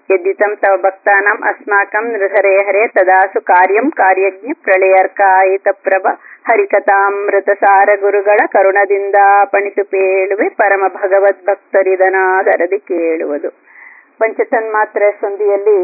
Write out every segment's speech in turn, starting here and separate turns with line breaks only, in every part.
यद्दितं तव भक्तानाम् अस्माकं नृहरे हरे तदासु कार्यं ಕಾರ್ಯಜ್ಞ ಪ್ರಳಯರ್ಕಾಯಿತಪ್ರಭ ಹರಿಕಥಾಮೃತಸಾರ ಗುರುಗಳ ಕರುಣದಿಂದ ಪಣಿಸು ಪೇಳುವೆ ಪರಮ ಭಗವದ್ ಭಕ್ತರಿದನಾದರದಿ ಕೇಳುವುದು ಪಂಚತನ್ಮಾತ್ರ ಸಂಧಿಯಲ್ಲಿ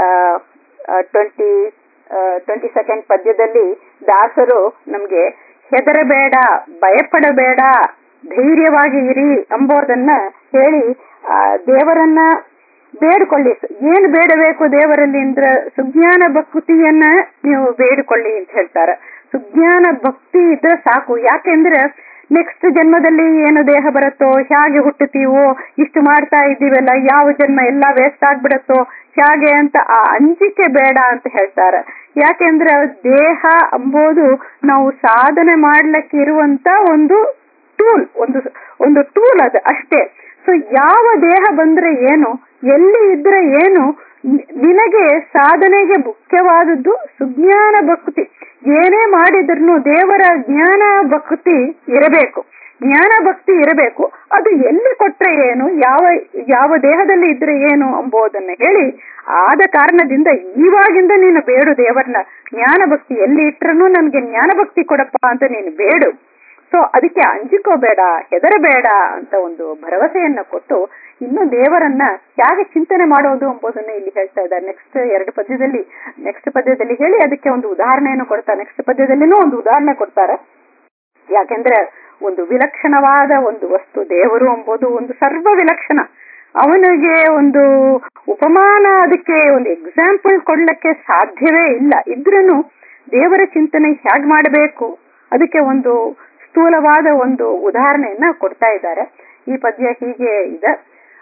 ಟ್ವೆಂಟಿ ಟ್ವೆಂಟಿ ಸೆಕೆಂಡ್ ಪದ್ಯದಲ್ಲಿ ದಾಸರು ನಮ್ಗೆ ಹೆದರಬೇಡ ಭಯಪಡಬೇಡ ಧೈರ್ಯವಾಗಿ ಇರಿ ಎಂಬುದನ್ನ ಹೇಳಿ ಆ ದೇವರನ್ನ ಬೇಡಿಕೊಳ್ಳಿ ಏನು ಬೇಡಬೇಕು ದೇವರಲ್ಲಿ ಅಂದ್ರೆ ಸುಜ್ಞಾನ ಭಕ್ತಿಯನ್ನ ನೀವು ಬೇಡಿಕೊಳ್ಳಿ ಅಂತ ಹೇಳ್ತಾರೆ ಸುಜ್ಞಾನ ಭಕ್ತಿ ಇದ್ರೆ ಸಾಕು ಯಾಕೆಂದ್ರೆ ನೆಕ್ಸ್ಟ್ ಜನ್ಮದಲ್ಲಿ ಏನು ದೇಹ ಬರುತ್ತೋ ಹೇಗೆ ಹುಟ್ಟುತ್ತೀವೋ ಇಷ್ಟು ಮಾಡ್ತಾ ಇದ್ದೀವಲ್ಲ ಯಾವ ಜನ್ಮ ಎಲ್ಲ ವೇಸ್ಟ್ ಆಗ್ಬಿಡತ್ತೋ ಹೇಗೆ ಅಂತ ಆ ಅಂಜಿಕೆ ಬೇಡ ಅಂತ ಹೇಳ್ತಾರೆ ಯಾಕೆಂದ್ರೆ ದೇಹ ಅಂಬೋದು ನಾವು ಸಾಧನೆ ಮಾಡ್ಲಿಕ್ಕೆ ಇರುವಂತ ಒಂದು ಟೂಲ್ ಒಂದು ಒಂದು ಟೂಲ್ ಅದು ಅಷ್ಟೇ ಸೊ ಯಾವ ದೇಹ ಬಂದ್ರೆ ಏನು ಎಲ್ಲಿ ಇದ್ರೆ ಏನು ನಿನಗೆ ಸಾಧನೆಗೆ ಮುಖ್ಯವಾದದ್ದು ಸುಜ್ಞಾನ ಭಕ್ತಿ ಏನೇ ಮಾಡಿದ್ರು ದೇವರ ಜ್ಞಾನ ಭಕ್ತಿ ಇರಬೇಕು ಜ್ಞಾನ ಭಕ್ತಿ ಇರಬೇಕು ಅದು ಎಲ್ಲಿ ಕೊಟ್ರೆ ಏನು ಯಾವ ಯಾವ ದೇಹದಲ್ಲಿ ಇದ್ರೆ ಏನು ಎಂಬುದನ್ನ ಹೇಳಿ ಆದ ಕಾರಣದಿಂದ ಇವಾಗಿಂದ ನೀನು ಬೇಡು ದೇವರನ್ನ ಜ್ಞಾನ ಭಕ್ತಿ ಎಲ್ಲಿ ಇಟ್ರೂ ನನ್ಗೆ ಜ್ಞಾನ ಭಕ್ತಿ ಕೊಡಪ್ಪ ಅಂತ ನೀನು ಬೇಡು ಸೊ ಅದಕ್ಕೆ ಅಂಜಿಕೋಬೇಡ ಹೆದರಬೇಡ ಅಂತ ಒಂದು ಭರವಸೆಯನ್ನ ಕೊಟ್ಟು ಇನ್ನು ದೇವರನ್ನ ಹೇಗೆ ಚಿಂತನೆ ಮಾಡೋದು ಎಂಬುದನ್ನ ಇಲ್ಲಿ ಹೇಳ್ತಾ ಇದ್ದಾರೆ ನೆಕ್ಸ್ಟ್ ಎರಡು ಪದ್ಯದಲ್ಲಿ ನೆಕ್ಸ್ಟ್ ಪದ್ಯದಲ್ಲಿ ಹೇಳಿ ಅದಕ್ಕೆ ಒಂದು ಉದಾಹರಣೆಯನ್ನು ಕೊಡ್ತಾರೆ ನೆಕ್ಸ್ಟ್ ಪದ್ಯದಲ್ಲಿನೂ ಒಂದು ಉದಾಹರಣೆ ಕೊಡ್ತಾರೆ ಯಾಕೆಂದ್ರೆ ಒಂದು ವಿಲಕ್ಷಣವಾದ ಒಂದು ವಸ್ತು ದೇವರು ಎಂಬುದು ಒಂದು ಸರ್ವ ವಿಲಕ್ಷಣ ಅವನಿಗೆ ಒಂದು ಉಪಮಾನ ಅದಕ್ಕೆ ಒಂದು ಎಕ್ಸಾಂಪಲ್ ಕೊಡ್ಲಿಕ್ಕೆ ಸಾಧ್ಯವೇ ಇಲ್ಲ ಇದ್ರೂ ದೇವರ ಚಿಂತನೆ ಹೇಗ್ ಮಾಡಬೇಕು ಅದಕ್ಕೆ ಒಂದು ಸ್ಥೂಲವಾದ ಒಂದು ಉದಾಹರಣೆಯನ್ನ ಕೊಡ್ತಾ ಇದ್ದಾರೆ ಈ ಪದ್ಯ ಹೀಗೆ ಇದೆ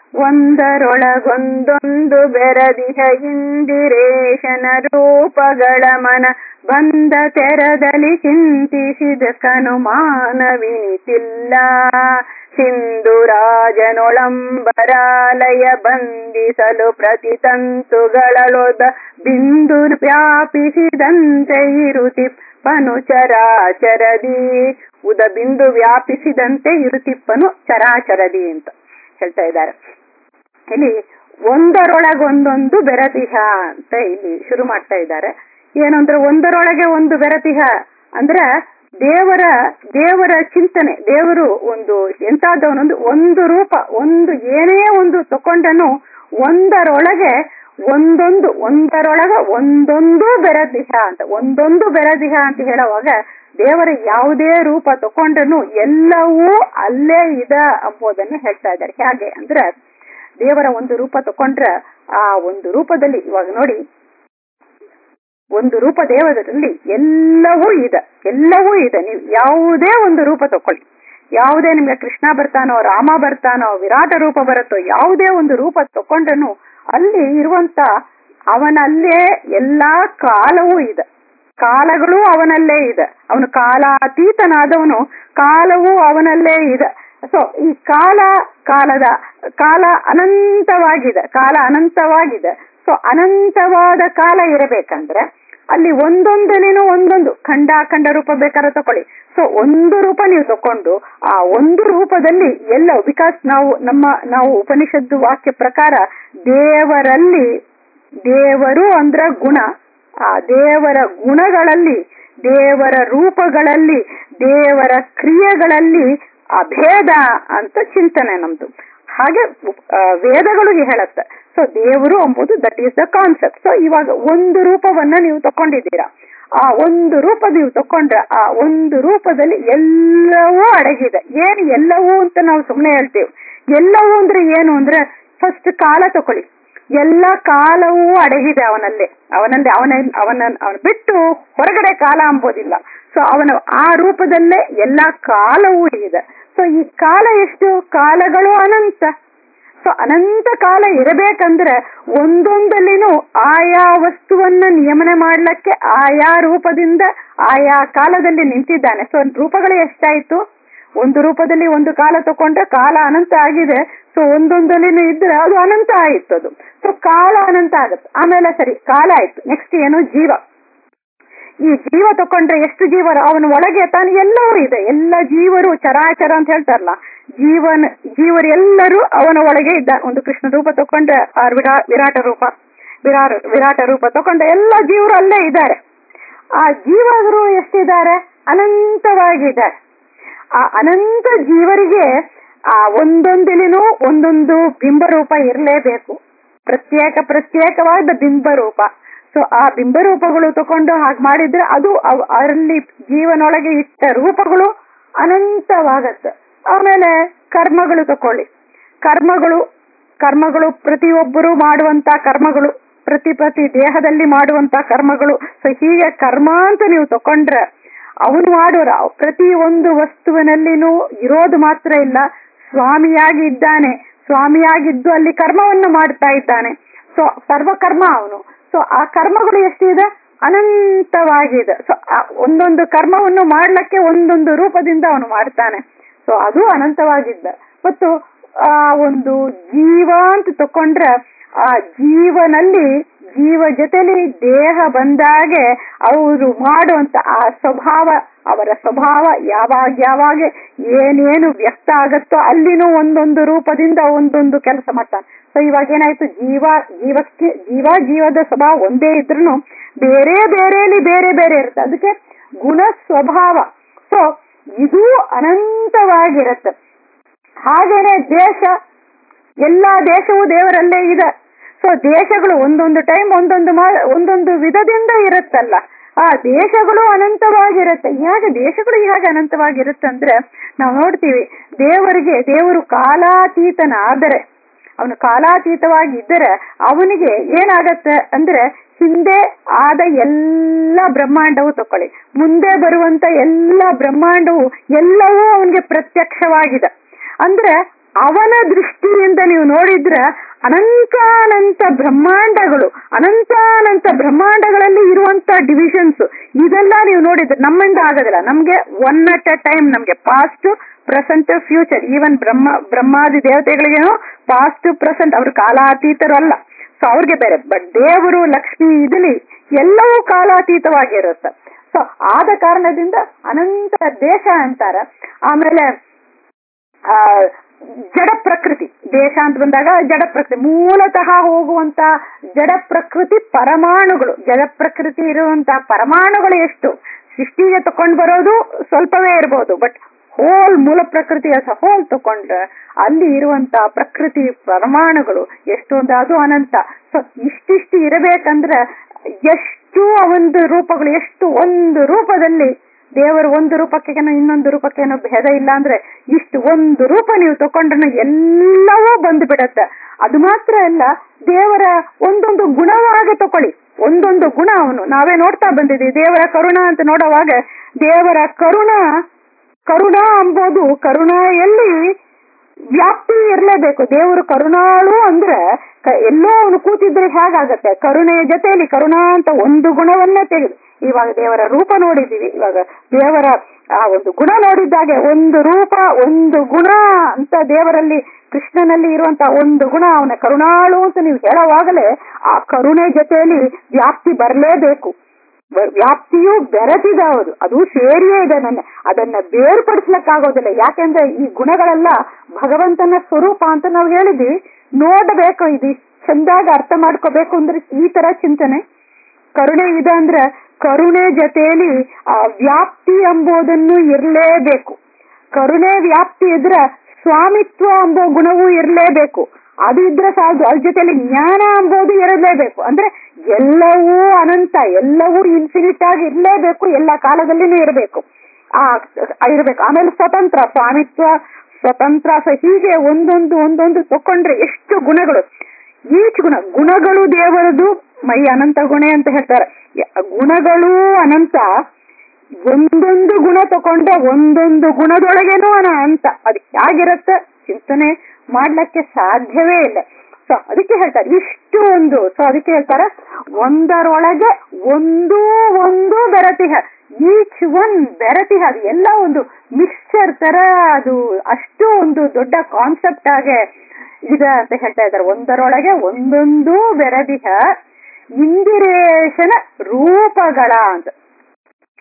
ಒಂದರೊಳಗೊಂದೊಂದು ಬೆರದಿಹ ಇಂದಿರೇಶನ ರೂಪಗಳ ಮನ ಬಂದ ತೆರದಲ್ಲಿ ಚಿಂತಿಸಿದ ಕನುಮಾನವಿನಿತಿಲ್ಲ ಸಿಂಧುರಾಜನೊಳಂಬರಾಲಯ ಬಂಧಿಸಲು ಪ್ರತಿತಂತುಗಳೊದ ಬಿಂದು ವ್ಯಾಪಿಸಿದಂತೆ ಇರುತಿಪ್ಪನು ಚರಾಚರದಿ ಉದ ಬಿಂದು ವ್ಯಾಪಿಸಿದಂತೆ ಇರುತಿಪ್ಪನು ಚರಾಚರದಿ ಅಂತ ಹೇಳ್ತಾ ಇದ್ದಾರೆ ಇಲ್ಲಿ ಒಂದರೊಳಗೊಂದೊಂದು ಬೆರತಿಹ ಅಂತ ಇಲ್ಲಿ ಶುರು ಮಾಡ್ತಾ ಇದ್ದಾರೆ ಏನಂದ್ರೆ ಒಂದರೊಳಗೆ ಒಂದು ಬೆರತಿಹ ಅಂದ್ರೆ ದೇವರ ದೇವರ ಚಿಂತನೆ ದೇವರು ಒಂದು ಎಂತಾದವನೊಂದು ಒಂದು ರೂಪ ಒಂದು ಏನೇ ಒಂದು ತಕೊಂಡನು ಒಂದರೊಳಗೆ ಒಂದೊಂದು ಒಂದರೊಳಗ ಒಂದೊಂದು ಬೆರದಿಹ ಅಂತ ಒಂದೊಂದು ಬೆರದಿಹ ಅಂತ ಹೇಳುವಾಗ ದೇವರ ಯಾವುದೇ ರೂಪ ತಕೊಂಡನು ಎಲ್ಲವೂ ಅಲ್ಲೇ ಇದೆ ಎಂಬುದನ್ನು ಹೇಳ್ತಾ ಇದ್ದಾರೆ ಹೇಗೆ ಅಂದ್ರೆ ದೇವರ ಒಂದು ರೂಪ ತಕೊಂಡ್ರೆ ಆ ಒಂದು ರೂಪದಲ್ಲಿ ಇವಾಗ ನೋಡಿ ಒಂದು ರೂಪ ದೇವರಲ್ಲಿ ಎಲ್ಲವೂ ಇದೆ ಎಲ್ಲವೂ ಇದೆ ನೀವು ಯಾವುದೇ ಒಂದು ರೂಪ ತಕೊಳ್ಳಿ ಯಾವುದೇ ನಿಮ್ಗೆ ಕೃಷ್ಣ ಬರ್ತಾನೋ ರಾಮ ಬರ್ತಾನೋ ವಿರಾಟ ರೂಪ ಬರುತ್ತೋ ಯಾವುದೇ ಒಂದು ರೂಪ ತಕೊಂಡನು ಅಲ್ಲಿ ಇರುವಂತ ಅವನಲ್ಲೇ ಎಲ್ಲಾ ಕಾಲವೂ ಇದೆ ಕಾಲಗಳು ಅವನಲ್ಲೇ ಇದೆ ಅವನು ಕಾಲಾತೀತನಾದವನು ಕಾಲವೂ ಅವನಲ್ಲೇ ಇದೆ ಸೊ ಈ ಕಾಲ ಕಾಲದ ಕಾಲ ಅನಂತವಾಗಿದೆ ಕಾಲ ಅನಂತವಾಗಿದೆ ಸೊ ಅನಂತವಾದ ಕಾಲ ಇರಬೇಕಂದ್ರೆ ಅಲ್ಲಿ ಒಂದೊಂದನೇನೋ ಒಂದೊಂದು ಖಂಡ ಖಂಡ ರೂಪ ಬೇಕಾದ್ರೆ ತಕೊಳ್ಳಿ ಸೊ ಒಂದು ರೂಪ ನೀವು ತಕೊಂಡು ಆ ಒಂದು ರೂಪದಲ್ಲಿ ಎಲ್ಲ ಬಿಕಾಸ್ ನಾವು ನಮ್ಮ ನಾವು ಉಪನಿಷತ್ತು ವಾಕ್ಯ ಪ್ರಕಾರ ದೇವರಲ್ಲಿ ದೇವರು ಅಂದ್ರ ಗುಣ ಆ ದೇವರ ಗುಣಗಳಲ್ಲಿ ದೇವರ ರೂಪಗಳಲ್ಲಿ ದೇವರ ಕ್ರಿಯೆಗಳಲ್ಲಿ ಅಭೇದ ಅಂತ ಚಿಂತನೆ ನಮ್ದು ಹಾಗೆ ವೇದಗಳು ಹೇಳತ್ತೆ ಸೊ ದೇವರು ಎಂಬುದು that is the concept so ಇವಾಗ ಒಂದು ರೂಪವನ್ನ ನೀವು ತಕೊಂಡಿದ್ದೀರಾ ಆ ಒಂದು ರೂಪ ನೀವು ತಕೊಂಡ್ರೆ ಆ ಒಂದು ರೂಪದಲ್ಲಿ ಎಲ್ಲವೂ ಅಡಗಿದೆ ಏನು ಎಲ್ಲವೂ ಅಂತ ನಾವು ಸುಮ್ಮನೆ ಹೇಳ್ತೇವೆ ಎಲ್ಲವೂ ಅಂದ್ರೆ ಏನು ಅಂದ್ರೆ ಫಸ್ಟ್ ಕಾಲ ತಕೊಳ್ಳಿ ಎಲ್ಲ ಕಾಲವೂ ಅಡಗಿದೆ ಅವನಲ್ಲಿ ಅವನಲ್ಲಿ ಅವನ ಅವನ ಅವನ ಬಿಟ್ಟು ಹೊರಗಡೆ ಕಾಲ ಅಂಬೋದಿಲ್ಲ ಸೊ ಅವನ ಆ ರೂಪದಲ್ಲೇ ಎಲ್ಲಾ ಕಾಲವೂ ಇದೆ ಸೊ ಈ ಕಾಲ ಎಷ್ಟು ಕಾಲಗಳು ಅನಂತ ಸೊ ಅನಂತ ಕಾಲ ಇರಬೇಕಂದ್ರೆ ಒಂದೊಂದಲ್ಲಿನೂ ಆಯಾ ವಸ್ತುವನ್ನ ನಿಯಮನ ಮಾಡ್ಲಿಕ್ಕೆ ಆಯಾ ರೂಪದಿಂದ ಆಯಾ ಕಾಲದಲ್ಲಿ ನಿಂತಿದ್ದಾನೆ ಸೊ ರೂಪಗಳು ಎಷ್ಟಾಯ್ತು ಒಂದು ರೂಪದಲ್ಲಿ ಒಂದು ಕಾಲ ತಕೊಂಡ್ರೆ ಕಾಲ ಅನಂತ ಆಗಿದೆ ಸೊ ಒಂದೊಂದಲ್ಲಿ ಇದ್ರೆ ಅದು ಅನಂತ ಆಯಿತು ಅದು ಸೊ ಕಾಲ ಅನಂತ ಆಗುತ್ತೆ ಆಮೇಲೆ ಸರಿ ಕಾಲ ಆಯ್ತು ನೆಕ್ಸ್ಟ್ ಏನು ಜೀವ ಈ ಜೀವ ತಕೊಂಡ್ರೆ ಎಷ್ಟು ಜೀವ ಅವನ ಒಳಗೆ ತಾನು ಎಲ್ಲವೂ ಇದೆ ಎಲ್ಲ ಜೀವರು ಚರಾಚರ ಅಂತ ಹೇಳ್ತಾರಲ್ಲ ಜೀವನ ಜೀವರು ಎಲ್ಲರೂ ಅವನ ಒಳಗೆ ಇದ್ದ ಒಂದು ಕೃಷ್ಣ ರೂಪ ತಕೊಂಡ್ರೆ ಆ ವಿರಾ ವಿರಾಟ ರೂಪ ವಿರಾಟ ವಿರಾಟ ರೂಪ ತಕೊಂಡ್ರೆ ಎಲ್ಲ ಜೀವರು ಅಲ್ಲೇ ಇದ್ದಾರೆ ಆ ಜೀವರು ಎಷ್ಟಿದ್ದಾರೆ ಅನಂತವಾಗಿದ್ದಾರೆ ಆ ಅನಂತ ಜೀವರಿಗೆ ಆ ಒಂದೊಂದಿಲಿನೂ ಒಂದೊಂದು ಬಿಂಬರೂಪ ಇರಲೇಬೇಕು ಪ್ರತ್ಯೇಕ ಪ್ರತ್ಯೇಕವಾದ ಬಿಂಬರೂಪ ಸೊ ಆ ಬಿಂಬರೂಪಗಳು ತಕೊಂಡು ಹಾಗೆ ಮಾಡಿದ್ರೆ ಅದು ಅವ್- ಅಲ್ಲಿ ಜೀವನೊಳಗೆ ಇಟ್ಟ ರೂಪಗಳು ಅನಂತವಾಗತ್ತೆ ಆಮೇಲೆ ಕರ್ಮಗಳು ತಕೊಳ್ಳಿ ಕರ್ಮಗಳು ಕರ್ಮಗಳು ಪ್ರತಿಯೊಬ್ಬರು ಮಾಡುವಂತ ಕರ್ಮಗಳು ಪ್ರತಿ ಪ್ರತಿ ದೇಹದಲ್ಲಿ ಮಾಡುವಂತ ಕರ್ಮಗಳು ಸೊ ಹೀಗೆ ಕರ್ಮ ಅಂತ ನೀವು ತಕೊಂಡ್ರೆ ಅವನು ಮಾಡೋರ ಪ್ರತಿ ಒಂದು ವಸ್ತುವಿನಲ್ಲಿನೂ ಇರೋದು ಮಾತ್ರ ಇಲ್ಲ ಸ್ವಾಮಿಯಾಗಿ ಇದ್ದಾನೆ ಸ್ವಾಮಿಯಾಗಿದ್ದು ಅಲ್ಲಿ ಕರ್ಮವನ್ನು ಮಾಡ್ತಾ ಇದ್ದಾನೆ ಸೊ ಸರ್ವಕರ್ಮ ಅವನು ಸೊ ಆ ಕರ್ಮಗಳು ಎಷ್ಟಿದೆ ಅನಂತವಾಗಿದೆ ಸೊ ಒಂದೊಂದು ಕರ್ಮವನ್ನು ಮಾಡ್ಲಿಕ್ಕೆ ಒಂದೊಂದು ರೂಪದಿಂದ ಅವನು ಮಾಡ್ತಾನೆ ಸೊ ಅದು ಅನಂತವಾಗಿದ್ದ ಮತ್ತು ಆ ಒಂದು ಜೀವ ಅಂತ ತಕೊಂಡ್ರೆ ಆ ಜೀವನಲ್ಲಿ ಜೀವ ಜೊತೆಲಿ ದೇಹ ಬಂದಾಗೆ ಅವರು ಮಾಡುವಂತ ಆ ಸ್ವಭಾವ ಅವರ ಸ್ವಭಾವ ಯಾವಾಗ ಯಾವಾಗ ಏನೇನು ವ್ಯಕ್ತ ಆಗತ್ತೋ ಅಲ್ಲಿನೂ ಒಂದೊಂದು ರೂಪದಿಂದ ಒಂದೊಂದು ಕೆಲಸ ಮಾಡ್ತಾನೆ ಸೊ ಇವಾಗ ಏನಾಯ್ತು ಜೀವ ಜೀವಕ್ಕೆ ಜೀವ ಜೀವದ ಸ್ವಭಾವ ಒಂದೇ ಇದ್ರೂ ಬೇರೆ ಬೇರೆಯಲ್ಲಿ ಬೇರೆ ಬೇರೆ ಇರುತ್ತೆ ಅದಕ್ಕೆ ಗುಣ ಸ್ವಭಾವ ಸೊ ಇದು ಅನಂತವಾಗಿರುತ್ತೆ ಹಾಗೇನೆ ದೇಶ ಎಲ್ಲಾ ದೇಶವೂ ದೇವರಲ್ಲೇ ಇದೆ ಸೊ ದೇಶಗಳು ಒಂದೊಂದು ಟೈಮ್ ಒಂದೊಂದು ಮಾ- ಒಂದೊಂದು ವಿಧದಿಂದ ಇರುತ್ತಲ್ಲ ಆ ದೇಶಗಳು ಅನಂತವಾಗಿರುತ್ತೆ ಯಾಕೆ ದೇಶಗಳು ಹೇಗೆ ಅನಂತವಾಗಿರುತ್ತಂದ್ರೆ ನಾವು ನೋಡ್ತೀವಿ ದೇವರಿಗೆ ದೇವರು ಕಾಲಾತೀತನಾದರೆ ಅವನು ಕಾಲಾತೀತವಾಗಿ ಇದ್ದರೆ ಅವನಿಗೆ ಏನಾಗತ್ತೆ ಅಂದ್ರೆ ಹಿಂದೆ ಆದ ಎಲ್ಲ ಬ್ರಹ್ಮಾಂಡವು ತಕೊಳ್ಳಿ ಮುಂದೆ ಬರುವಂತ ಎಲ್ಲ ಬ್ರಹ್ಮಾಂಡವು ಎಲ್ಲವೂ ಅವನಿಗೆ ಪ್ರತ್ಯಕ್ಷವಾಗಿದೆ ಅಂದ್ರೆ ಅವನ ದೃಷ್ಟಿಯಿಂದ ನೀವು ನೋಡಿದ್ರೆ ಅನಂತಾನಂತ ಬ್ರಹ್ಮಾಂಡಗಳು ಅನಂತಾನಂತ ಬ್ರಹ್ಮಾಂಡಗಳಲ್ಲಿ ಇರುವಂತ ಡಿವಿಷನ್ಸ್ ಇದೆಲ್ಲ ನೀವು ನೋಡಿದ್ರೆ ನಮ್ಮಿಂದ ಆಗೋದಿಲ್ಲ ನಮ್ಗೆ ಒನ್ ಅಟ್ ಅ ಟೈಮ್ ನಮ್ಗೆ past present future even Brahma ಬ್ರಹ್ಮಾದಿ ದೇವತೆಗಳಿಗೇನು ಪಾಸ್ಟ್ ಪ್ರೆಸೆಂಟ್ ಅವ್ರ ಕಾಲಾತೀತರಲ್ಲ ಸೊ ಅವ್ರಿಗೆ ಬೇರೆ ಬಟ್ ದೇವರು ಲಕ್ಷ್ಮಿ ಇದಲಿ ಎಲ್ಲವೂ ಕಾಲಾತೀತವಾಗಿರುತ್ತೆ ಸೊ ಆದ ಕಾರಣದಿಂದ ಅನಂತ ದೇಶ ಅಂತಾರೆ ಆಮೇಲೆ ಆ ಜಡ ಪ್ರಕೃತಿ ದೇಶ ಅಂತ ಬಂದಾಗ ಜಡ ಪ್ರಕೃತಿ ಮೂಲತಃ ಹೋಗುವಂತ ಜಡ ಪ್ರಕೃತಿ ಪರಮಾಣುಗಳು ಜಡ ಪ್ರಕೃತಿ ಇರುವಂತ ಪರಮಾಣುಗಳು ಎಷ್ಟು ಸೃಷ್ಟಿಗೆ ತಕೊಂಡ್ ಬರೋದು ಸ್ವಲ್ಪವೇ ಇರಬಹುದು ಬಟ್ ಹೋಲ್ ಮೂಲ ಪ್ರಕೃತಿ ಅಸ ಹೋಲ್ ತಕೊಂಡ್ರೆ ಅಲ್ಲಿ ಇರುವಂತ ಪ್ರಕೃತಿ ಪರಮಾಣುಗಳು ಎಷ್ಟು ಅಂತ ಅದು ಅನಂತ ಸೊ ಇಷ್ಟಿಷ್ಟು ಇರಬೇಕಂದ್ರೆ ಎಷ್ಟು ಒಂದು ರೂಪಗಳು ಎಷ್ಟು ಒಂದು ರೂಪದಲ್ಲಿ ದೇವರು ಒಂದು ರೂಪಕ್ಕೇನೋ ಇನ್ನೊಂದು ರೂಪಕ್ಕೇನೋ ಭೇದ ಇಲ್ಲ ಅಂದ್ರೆ ಇಷ್ಟು ಒಂದು ರೂಪ ನೀವು ತಕೊಂಡ್ರೆ ಎಲ್ಲವೂ ಬಂದು ಬಿಡತ್ತೆ ಅದು ಮಾತ್ರ ಅಲ್ಲ ದೇವರ ಒಂದೊಂದು ಗುಣವಾಗಿ ತಕೊಳ್ಳಿ ಒಂದೊಂದು ಗುಣ ಅವನು ನಾವೇ ನೋಡ್ತಾ ಬಂದಿದ್ದೀವಿ ದೇವರ ಕರುಣ ಅಂತ ನೋಡುವಾಗ ದೇವರ ಕರುಣ ಕರುಣ ಅಂಬೋದು ಕರುಣೆಯಲ್ಲಿ ವ್ಯಾಪ್ತಿ ಇರಲೇಬೇಕು ದೇವರು ಕರುಣಾಳು ಅಂದ್ರೆ ಕ- ಎಲ್ಲೋ ಅವನು ಕೂತಿದ್ರೆ ಹೇಗಾಗತ್ತೆ ಕರುಣೆಯ ಜೊತೆಯಲ್ಲಿ ಕರುಣಾ ಅಂತ ಒಂದು ಗುಣವನ್ನೇ ತೆಗೆದು ಇವಾಗ ದೇವರ ರೂಪ ನೋಡಿದೀವಿ ಇವಾಗ ದೇವರ ಆ ಒಂದು ಗುಣ ನೋಡಿದ್ದಾಗೆ ಒಂದು ರೂಪ ಒಂದು ಗುಣ ಅಂತ ದೇವರಲ್ಲಿ ಕೃಷ್ಣನಲ್ಲಿ ಇರುವಂತ ಒಂದು ಗುಣ ಅವನ ಕರುಣಾಳು ಅಂತ ನೀವು ಹೇಳುವಾಗಲೇ ಆ ಕರುಣೆ ಜೊತೆಯಲ್ಲಿ ವ್ಯಾಪ್ತಿ ಬರಲೇಬೇಕು ವ- ವ್ಯಾಪ್ತಿಯು ಬೆರೆತಿದೆ ಹೌದು ಅದು ಸೇರಿಯೇ ಇದೆ ನನ್ನ ಅದನ್ನ ಬೇರ್ಪಡಿಸ್ಲಕ್ಕಾಗೋದಿಲ್ಲ ಯಾಕೆಂದ್ರೆ ಈ ಗುಣಗಳೆಲ್ಲ ಭಗವಂತನ ಸ್ವರೂಪ ಅಂತ ನಾವು ಹೇಳಿದ್ವಿ ನೋಡಬೇಕು ಇದು ಚಂದಾಗಿ ಅರ್ಥ ಮಾಡ್ಕೋಬೇಕು ಅಂದ್ರೆ ಈ ತರ ಚಿಂತನೆ ಕರುಣೆ ಇದೆ ಅಂದ್ರೆ ಕರುಣೆ ಜೊತೆಯಲ್ಲಿ ಆ ವ್ಯಾಪ್ತಿ ಎಂಬುದನ್ನು ಇರಲೇಬೇಕು ಕರುಣೆ ವ್ಯಾಪ್ತಿ ಇದ್ರೆ ಸ್ವಾಮಿತ್ವ ಎಂಬ ಗುಣವೂ ಇರಲೇಬೇಕು ಅದು ಇದ್ರೆ ಸಾಲದು ಅದ್ರ ಜೊತೆಲಿ ಜ್ಞಾನ ಎಂಬುದು ಇರಲೇಬೇಕು ಅಂದ್ರೆ ಎಲ್ಲವೂ ಅನಂತ ಎಲ್ಲವೂ ಇನ್ಫಿನಿಟ್ ಆಗಿ ಇರಲೇಬೇಕು ಎಲ್ಲ ಕಾಲದಲ್ಲಿನೂ ಇರಬೇಕು ಆ ಇರಬೇಕು ಆಮೇಲೆ ಸ್ವತಂತ್ರ ಸ್ವಾಮಿತ್ವ ಸ್ವತಂತ್ರ ಸೊ ಹೀಗೆ ಒಂದೊಂದು ಒಂದೊಂದು ತಕೊಂಡ್ರೆ ಎಷ್ಟು ಗುಣಗಳು ಈಚ್ ಗುಣ ಗುಣಗಳು ದೇವರದು ಮೈ ಅನಂತ ಗುಣ ಅಂತ ಹೇಳ್ತಾರೆ ಯ- ಗುಣಗಳು ಅನಂತ ಒಂದೊಂದು ಗುಣ ತಕೊಂಡ್ರೆ ಒಂದೊಂದು ಗುಣದೊಳಗೇನೂ ಅನಂತ ಅದು ಹೇಗಿರುತ್ತೆ ಚಿಂತನೆ ಮಾಡ್ಲಿಕ್ಕೆ ಸಾಧ್ಯವೇ ಇಲ್ಲ ಸೊ ಅದಕ್ಕೆ ಹೇಳ್ತಾರೆ ಇಷ್ಟು ಒಂದು ಸೊ ಅದಕ್ಕೆ ಹೇಳ್ತಾರೆ ಒಂದರೊಳಗೆ ಒಂದು ಒಂದು ಬೆರತಿಹ ಈಚ್ ಒನ್ ಬೆರತಿಹ ಅದು ಎಲ್ಲ ಒಂದು ಮಿಕ್ಸ್ಚರ್ ತರ ಅದು ಅಷ್ಟು ಒಂದು ದೊಡ್ಡ ಕಾನ್ಸೆಪ್ಟ್ ಆಗಿ ಇದೆ ಅಂತ ಹೇಳ್ತಾ ಇದ್ದಾರೆ ಒಂದರೊಳಗೆ ಒಂದೊಂದು ಬೆರದಿಹ ಇಂದಿರೇಶನ ರೂಪಗಳ ಅಂತ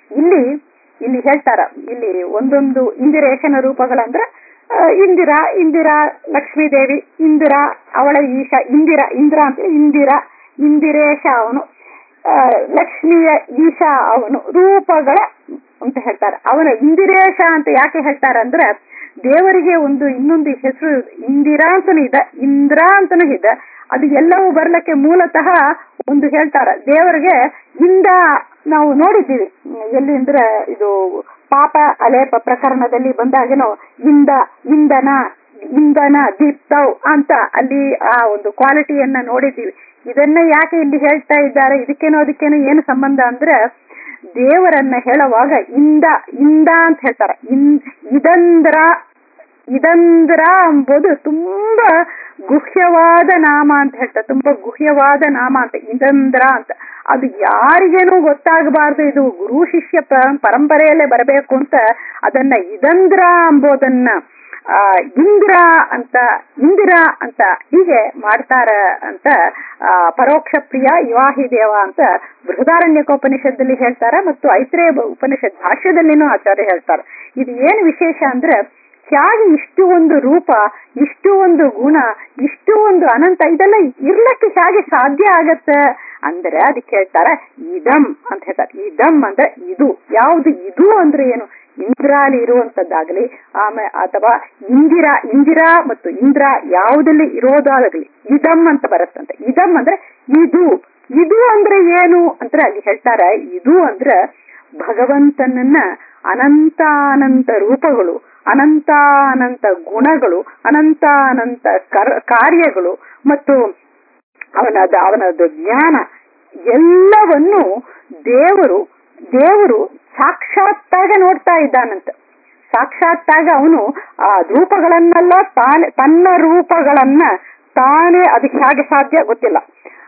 ಇಲ್ಲಿ ಇಲ್ಲಿ ಹೇಳ್ತಾರ ಇಲ್ಲಿ ಒಂದೊಂದು ಇಂದಿರೇಶನ ರೂಪಗಳಂದ್ರ ಆ, ಇಂದಿರಾ ಇಂದಿರಾ ಲಕ್ಷ್ಮೀ ದೇವಿ ಇಂದಿರಾ ಅವಳ ಈಶ ಇಂದಿರಾ ಇಂದ್ರ ಅಂತ ಇಂದಿರಾ ಇಂದಿರೇಶ ಅವನು ಆ, ಲಕ್ಷ್ಮಿಯ ಈಶ ಅವನು ರೂಪಗಳ ಅಂತ ಹೇಳ್ತಾರೆ ಅವನ ಇಂದಿರೇಶ ಅಂತ ಯಾಕೆ ಹೇಳ್ತಾರೆ ಅಂದ್ರೆ ದೇವರಿಗೆ ಒಂದು ಇನ್ನೊಂದು ಹೆಸರು ಇಂದಿರಾ ಅಂತನೂ ಇದೆ ಇಂದ್ರ ಅಂತನೂ ಇದೆ ಅದು ಎಲ್ಲವೂ ಬರ್ಲಿಕ್ಕೆ ಮೂಲತಃ ಒಂದು ಹೇಳ್ತಾರ ದೇವರಿಗೆ ಇಂದ ನಾವು ನೋಡಿದ್ದೀವಿ ಎಲ್ಲಿ ಅಂದ್ರೆ ಇದು ಪಾಪ ಅಲೇಪ ಪ್ರಕರಣದಲ್ಲಿ ಬಂದಾಗೇನೋ ಇಂದ ಇಂಧನ ಇಂಧನ ದೀಪ್ತವ್ ಅಂತ ಅಲ್ಲಿ ಆ ಒಂದು ಕ್ವಾಲಿಟಿಯನ್ನ ನೋಡಿದ್ದೀವಿ ಇದನ್ನ ಯಾಕೆ ಇಲ್ಲಿ ಹೇಳ್ತಾ ಇದ್ದಾರೆ ಇದಕ್ಕೇನೋ ಅದಕ್ಕೇನೋ ಏನು ಸಂಬಂಧ ಅಂದ್ರೆ ದೇವರನ್ನ ಹೇಳುವಾಗ ಇಂದ ಇಂದ ಅಂತ ಹೇಳ್ತಾರ ಇನ್ ಇದಂದ್ರ ಇದಂದ್ರ ಎಂಬುದು ತುಂಬಾ ಗುಹ್ಯವಾದ ನಾಮ ಅಂತ ಹೇಳ್ತಾರೆ ತುಂಬಾ ಗುಹ್ಯವಾದ ನಾಮ ಅಂತ ಇದಂದ್ರ ಅಂತ ಅದು ಯಾರಿಗೇನೂ ಗೊತ್ತಾಗಬಾರ್ದು ಇದು ಗುರು ಶಿಷ್ಯ ಪ- ಪರಂಪರೆಯಲ್ಲೇ ಬರಬೇಕು ಅಂತ ಅದನ್ನ ಇದಂದ್ರ ಎಂಬುದನ್ನ ಆ ಇಂದ್ರ ಅಂತ ಇಂದಿರ ಅಂತ ಹೀಗೆ ಮಾಡ್ತಾರ ಅಂತ ಆ ಪರೋಕ್ಷ ಪ್ರಿಯ ಯುವಾಹಿ ದೇವ ಅಂತ ಬೃಹದಾರಣ್ಯಕೋಪನಿಷತ್ತಲ್ಲಿ ಹೇಳ್ತಾರ ಮತ್ತು ಐತ್ರೇಯ ಉಪನಿಷತ್ ಭಾಷ್ಯದಲ್ಲಿನೂ ಆಚಾರ್ಯ ಹೇಳ್ತಾರೆ ಇದು ಏನು ವಿಶೇಷ ಅಂದ್ರೆ ಹೇಗೆ ಇಷ್ಟು ಒಂದು ರೂಪ ಇಷ್ಟು ಒಂದು ಗುಣ ಇಷ್ಟು ಒಂದು ಅನಂತ ಇದೆಲ್ಲ ಇರ್ಲಕ್ಕೆ ಹೇಗೆ ಸಾಧ್ಯ ಆಗತ್ತೆ ಅಂದ್ರೆ ಅದಕ್ಕೆ ಹೇಳ್ತಾರ ಇದಂ ಅಂತ ಹೇಳ್ತಾರೆ ಇದಂ ಅಂದ್ರೆ ಇದು ಯಾವುದು ಇದು ಅಂದ್ರೆ ಏನು ಇಂದ್ರಾಲಿ ಇರುವಂತದ್ದಾಗಲಿ ಆಮೇಲೆ ಅಥವಾ ಇಂದಿರಾ ಇಂದಿರಾ ಮತ್ತು ಇಂದ್ರ ಯಾವುದಲ್ಲಿ ಇರೋದಾಗಲಿ ಇದಂ ಅಂತ ಬರುತ್ತಂತೆ ಇದಂ ಅಂದ್ರೆ ಇದು ಇದು ಅಂದ್ರೆ ಏನು ಅಂದ್ರೆ ಅಲ್ಲಿ ಹೇಳ್ತಾರೆ ಇದು ಅಂದ್ರೆ ಭಗವಂತನನ್ನ ಅನಂತಾನಂತ ರೂಪಗಳು ಅನಂತಾನಂತ ಗುಣಗಳು ಅನಂತಾನಂತ ಕರ್- ಕಾರ್ಯಗಳು ಮತ್ತು ಅವನದ ಅವನದ ಜ್ಞಾನ ಎಲ್ಲವನ್ನು ದೇವರು ದೇವರು ಸಾಕ್ಷಾತ್ತಾಗ ನೋಡ್ತಾ ಇದ್ದಾನಂತ ಸಾಕ್ಷಾತ್ತಾಗ ಅವನು ಆ ರೂಪಗಳನ್ನೆಲ್ಲ ತಾನೇ ತನ್ನ ರೂಪಗಳನ್ನ ತಾನೇ ಅದಕ್ಕೆ ಹೇಗೆ ಸಾಧ್ಯ ಗೊತ್ತಿಲ್ಲ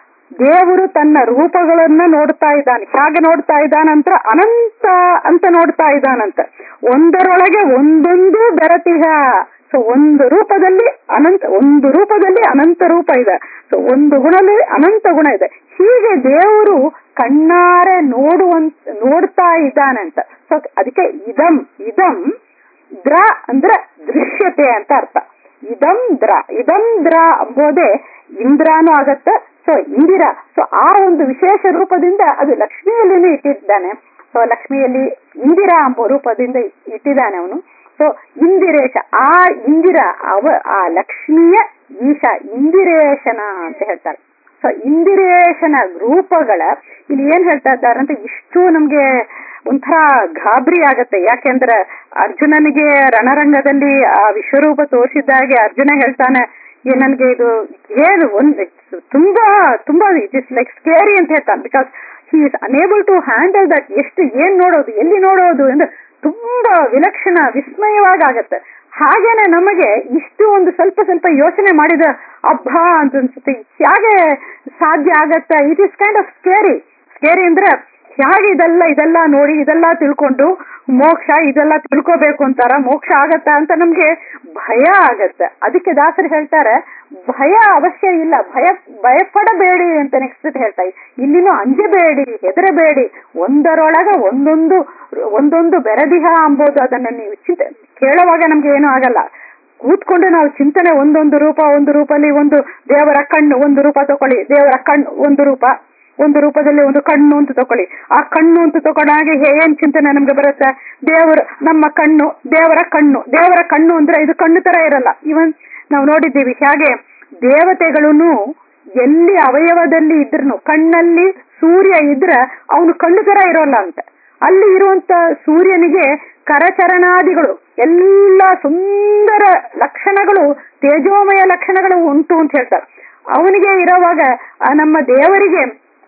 ದೇವರು ತನ್ನ ರೂಪಗಳನ್ನ ನೋಡ್ತಾ ಇದ್ದಾನೆ ಹೇಗೆ ನೋಡ್ತಾ ಇದ್ದಾನಂತ ಅನಂತ ಅಂತ ನೋಡ್ತಾ ಇದ್ದಾನಂತ ಒಂದರೊಳಗೆ ಒಂದೊಂದು ಬೆರತಿಹ ಸೊ ಒಂದು ರೂಪದಲ್ಲಿ ಅನಂತ ಒಂದು ರೂಪದಲ್ಲಿ ಅನಂತ ರೂಪ ಇದೆ ಸೊ ಒಂದು ಗುಣದಲ್ಲಿ ಅನಂತ ಗುಣ ಇದೆ ಹೀಗೆ ದೇವರು ಕಣ್ಣಾರೆ ನೋಡುವಂತ ನೋಡ್ತಾ ಇದ್ದಾನಂತ ಸೊ ಅದಕ್ಕೆ ಇದಂ ಇದಂ ದ್ರ ಅಂದ್ರೆ ದೃಶ್ಯತೆ ಅಂತ ಅರ್ಥ ಇದಂ ದ್ರ ಇದಂ ದ್ರ ಎಂಬುದೇ ಇಂದ್ರಾನು ಆಗತ್ತ ಸೊ ಇಂದಿರ ಸೊ ಆ ಒಂದು ವಿಶೇಷ ರೂಪದಿಂದ ಅದು ಲಕ್ಷ್ಮಿಯಲ್ಲಿನೂ ಇಟ್ಟಿದ್ದಾನೆ ಸೊ ಲಕ್ಷ್ಮಿಯಲ್ಲಿ ಇಂದಿರಾ ಎಂಬ ರೂಪದಿಂದ ಇಟ್ಟಿದ್ದಾನೆ ಅವನು ಸೊ ಇಂದಿರೇಶ ಆ ಇಂದಿರ ಅವ ಆ ಲಕ್ಷ್ಮಿಯ ಈಶ ಇಂದಿರೇಶನ ಅಂತ ಹೇಳ್ತಾರೆ ಸೊ ಇಂದಿರೇಶನ ರೂಪಗಳ ಇಲ್ಲಿ ಏನ್ ಹೇಳ್ತಾ ಇದ್ದಾರೆ ಅಂತ ಇಷ್ಟು ನಮ್ಗೆ ಒಂಥರ ಗಾಬರಿ ಆಗತ್ತೆ ಯಾಕೆಂದ್ರೆ ಅರ್ಜುನನಿಗೆ ರಣರಂಗದಲ್ಲಿ ಆ ವಿಶ್ವರೂಪ ತೋರಿಸಿದ್ದಾಗೆ ಅರ್ಜುನ ಹೇಳ್ತಾನೆ ಏ ನನ್ಗೆ ಇದು ಏನು ಒಂದು ತುಂಬಾ ತುಂಬಾ ಇಟ್ ಇಸ್ ಲೈಕ್ ಸ್ಕೇರಿ ಅಂತ ಹೇಳ್ತಾನೆ because he is unable to handle that ಎಷ್ಟು ಏನ್ ನೋಡೋದು ಎಲ್ಲಿ ನೋಡೋದು ಅಂದ್ರೆ ತುಂಬಾ ವಿಲಕ್ಷಣ ವಿಸ್ಮಯವಾಗಿ ಆಗತ್ತೆ ಹಾಗೇನೆ ನಮಗೆ ಇಷ್ಟು ಒಂದು ಸ್ವಲ್ಪ ಸ್ವಲ್ಪ ಯೋಚನೆ ಮಾಡಿದ ಅಬ್ಬ ಅಂತ ಅನ್ಸುತ್ತೆ ಹೇಗೆ ಸಾಧ್ಯ ಆಗತ್ತೆ it is kind of scary scary ಅಂದ್ರೆ ಹೇಗೆ ಇದೆಲ್ಲ ಇದೆಲ್ಲ ನೋಡಿ ಇದೆಲ್ಲ ತಿಳ್ಕೊಂಡು ಮೋಕ್ಷ ಇದೆಲ್ಲ ತಿಳ್ಕೋಬೇಕು ಅಂತಾರ ಮೋಕ್ಷ ಆಗತ್ತ ಅಂತ ನಮ್ಗೆ ಭಯ ಆಗತ್ತೆ ಅದಕ್ಕೆ ದಾಸರು ಹೇಳ್ತಾರೆ ಭಯ ಅವಶ್ಯ ಇಲ್ಲ ಭಯ ಭಯಪಡಬೇಡಿ ಅಂತ ನೆಕ್ಸ್ಟ್ ಹೇಳ್ತಾರೆ ಇಲ್ಲಿನೂ ಅಂಜಬೇಡಿ ಹೆದರಬೇಡಿ ಒಂದರೊಳಗ ಒಂದೊಂದು ಒಂದೊಂದು ಬೆರದಿಹ ಅಂಬೋದು ಅದನ್ನ ನೀವು ಚಿಂತೆ ಕೇಳುವಾಗ ನಮ್ಗೆ ಏನೂ ಆಗಲ್ಲ ಕೂತ್ಕೊಂಡು ನಾವು ಚಿಂತನೆ ಒಂದೊಂದು ರೂಪ ಒಂದು ರೂಪದಲ್ಲಿ ಒಂದು ದೇವರ ಕಣ್ಣು ಒಂದು ರೂಪ ತಕೊಳ್ಳಿ ದೇವರ ಕಣ್ಣು ಒಂದು ರೂಪ ಒಂದು ರೂಪದಲ್ಲಿ ಒಂದು ಕಣ್ಣು ಅಂತ ತಕೊಳ್ಳಿ ಆ ಕಣ್ಣು ಅಂತ ತಗೊಂಡಾಗ ಏನ್ ಚಿಂತನೆ ನಮ್ಗೆ ಬರುತ್ತೆ ದೇವರು ನಮ್ಮ ಕಣ್ಣು ದೇವರ ಕಣ್ಣು ದೇವರ ಕಣ್ಣು ಅಂದ್ರೆ ಇದು ಕಣ್ಣು ತರ ಇರಲ್ಲ ಇವನ್ ನಾವು ನೋಡಿದ್ದೀವಿ ಹೇಗೆ ದೇವತೆಗಳನ್ನು ಎಲ್ಲಿ ಅವಯವದಲ್ಲಿ ಇದ್ರೂ ಕಣ್ಣಲ್ಲಿ ಸೂರ್ಯ ಇದ್ರ ಅವನು ಕಣ್ಣು ತರ ಇರೋಲ್ಲ ಅಂತ ಅಲ್ಲಿ ಇರುವಂತ ಸೂರ್ಯನಿಗೆ ಕರಚರಣಾದಿಗಳು ಎಲ್ಲ ಸುಂದರ ಲಕ್ಷಣಗಳು ತೇಜೋಮಯ ಲಕ್ಷಣಗಳು ಉಂಟು ಅಂತ ಹೇಳ್ತಾರೆ ಅವನಿಗೆ ಇರೋವಾಗ ಆ ನಮ್ಮ ದೇವರಿಗೆ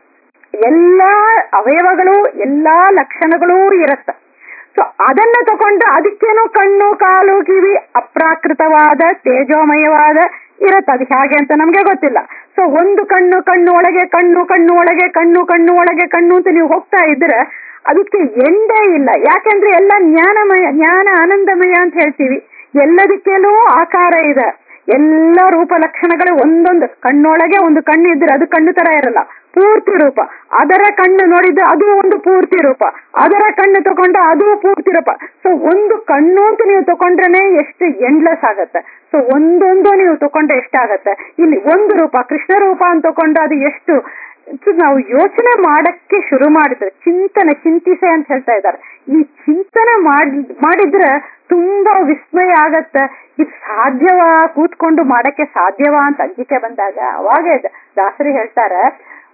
ಎಲ್ಲಾ ಅವಯವಗಳು ಎಲ್ಲಾ ಲಕ್ಷಣಗಳೂ ಇರತ್ತ ಸೊ ಅದನ್ನ ತಗೊಂಡು ಅದಕ್ಕೇನು ಕಣ್ಣು ಕಾಲು ಕಿವಿ ಅಪ್ರಾಕೃತವಾದ ತೇಜೋಮಯವಾದ ಇರತ್ತೆ ಅದು ಹೇಗೆ ಅಂತ ನಮ್ಗೆ ಗೊತ್ತಿಲ್ಲ ಸೊ ಒಂದು ಕಣ್ಣು ಕಣ್ಣು ಒಳಗೆ ಕಣ್ಣು ಕಣ್ಣು ಒಳಗೆ ಕಣ್ಣು ಕಣ್ಣು ಒಳಗೆ ಕಣ್ಣು ಅಂತ ನೀವು ಹೋಗ್ತಾ ಇದ್ರೆ ಅದಕ್ಕೆ ಎಂಡೇ ಇಲ್ಲ ಯಾಕೆಂದ್ರೆ ಎಲ್ಲ ಜ್ಞಾನಮಯ ಜ್ಞಾನ ಆನಂದಮಯ ಅಂತ ಹೇಳ್ತೀವಿ ಎಲ್ಲದಕ್ಕೇನೂ ಆಕಾರ ಇದೆ ಎಲ್ಲ ರೂಪ ಲಕ್ಷಣಗಳು ಒಂದೊಂದು ಕಣ್ಣೊಳಗೆ ಒಂದು ಕಣ್ಣು ಇದ್ರೆ ಅದು ಕಣ್ಣು ತರ ಇರಲ್ಲ ಪೂರ್ತಿ ರೂಪ ಅದರ ಕಣ್ಣು ನೋಡಿದ್ರೆ ಅದು ಒಂದು ಪೂರ್ತಿ ರೂಪ ಅದರ ಕಣ್ಣು ತಗೊಂಡ ಅದು ಪೂರ್ತಿ ರೂಪ ಸೊ ಒಂದು ಕಣ್ಣು ಅಂತ ನೀವು ತಗೊಂಡ್ರೆ ಎಷ್ಟು ಎಂಡ್ಲೆಸ್ ಆಗತ್ತೆ ಸೊ ಒಂದೊಂದು ನೀವು ತಗೊಂಡ್ರೆ ಎಷ್ಟಾಗತ್ತೆ ಇಲ್ಲಿ ಒಂದು ರೂಪ ಕೃಷ್ಣ ರೂಪ ಅಂತ ತಗೊಂಡು ಅದು ಎಷ್ಟು ಸೊ ನಾವು ಯೋಚನೆ ಮಾಡಕ್ಕೆ ಶುರು ಮಾಡಿದ್ರೆ ಚಿಂತನೆ ಚಿಂತಿಸೆ ಅಂತ ಹೇಳ್ತಾ ಇದ್ದಾರೆ ಈ ಚಿಂತನೆ ಮಾಡ್ ಮಾಡಿದ್ರೆ ತುಂಬಾ ವಿಸ್ಮಯ ಆಗತ್ತೆ ಇದು ಸಾಧ್ಯವಾ ಕೂತ್ಕೊಂಡು ಮಾಡಕ್ಕೆ ಸಾಧ್ಯವಾ ಅಂತ ಅಂಜಿಕೆ ಬಂದಾಗ ಅವಾಗೇ ದಾಸರಿ ಹೇಳ್ತಾರೆ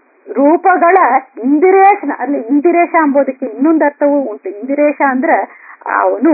ರೂಪಗಳ ಇಂದಿರೇಶನ ಅಲ್ಲಿ ಇಂದಿರೇಶ ಅಂಬೋದಕ್ಕೆ ಇನ್ನೊಂದು ಅರ್ಥವೂ ಉಂಟು ಇಂದಿರೇಶ ಅಂದ್ರೆ ಅವನು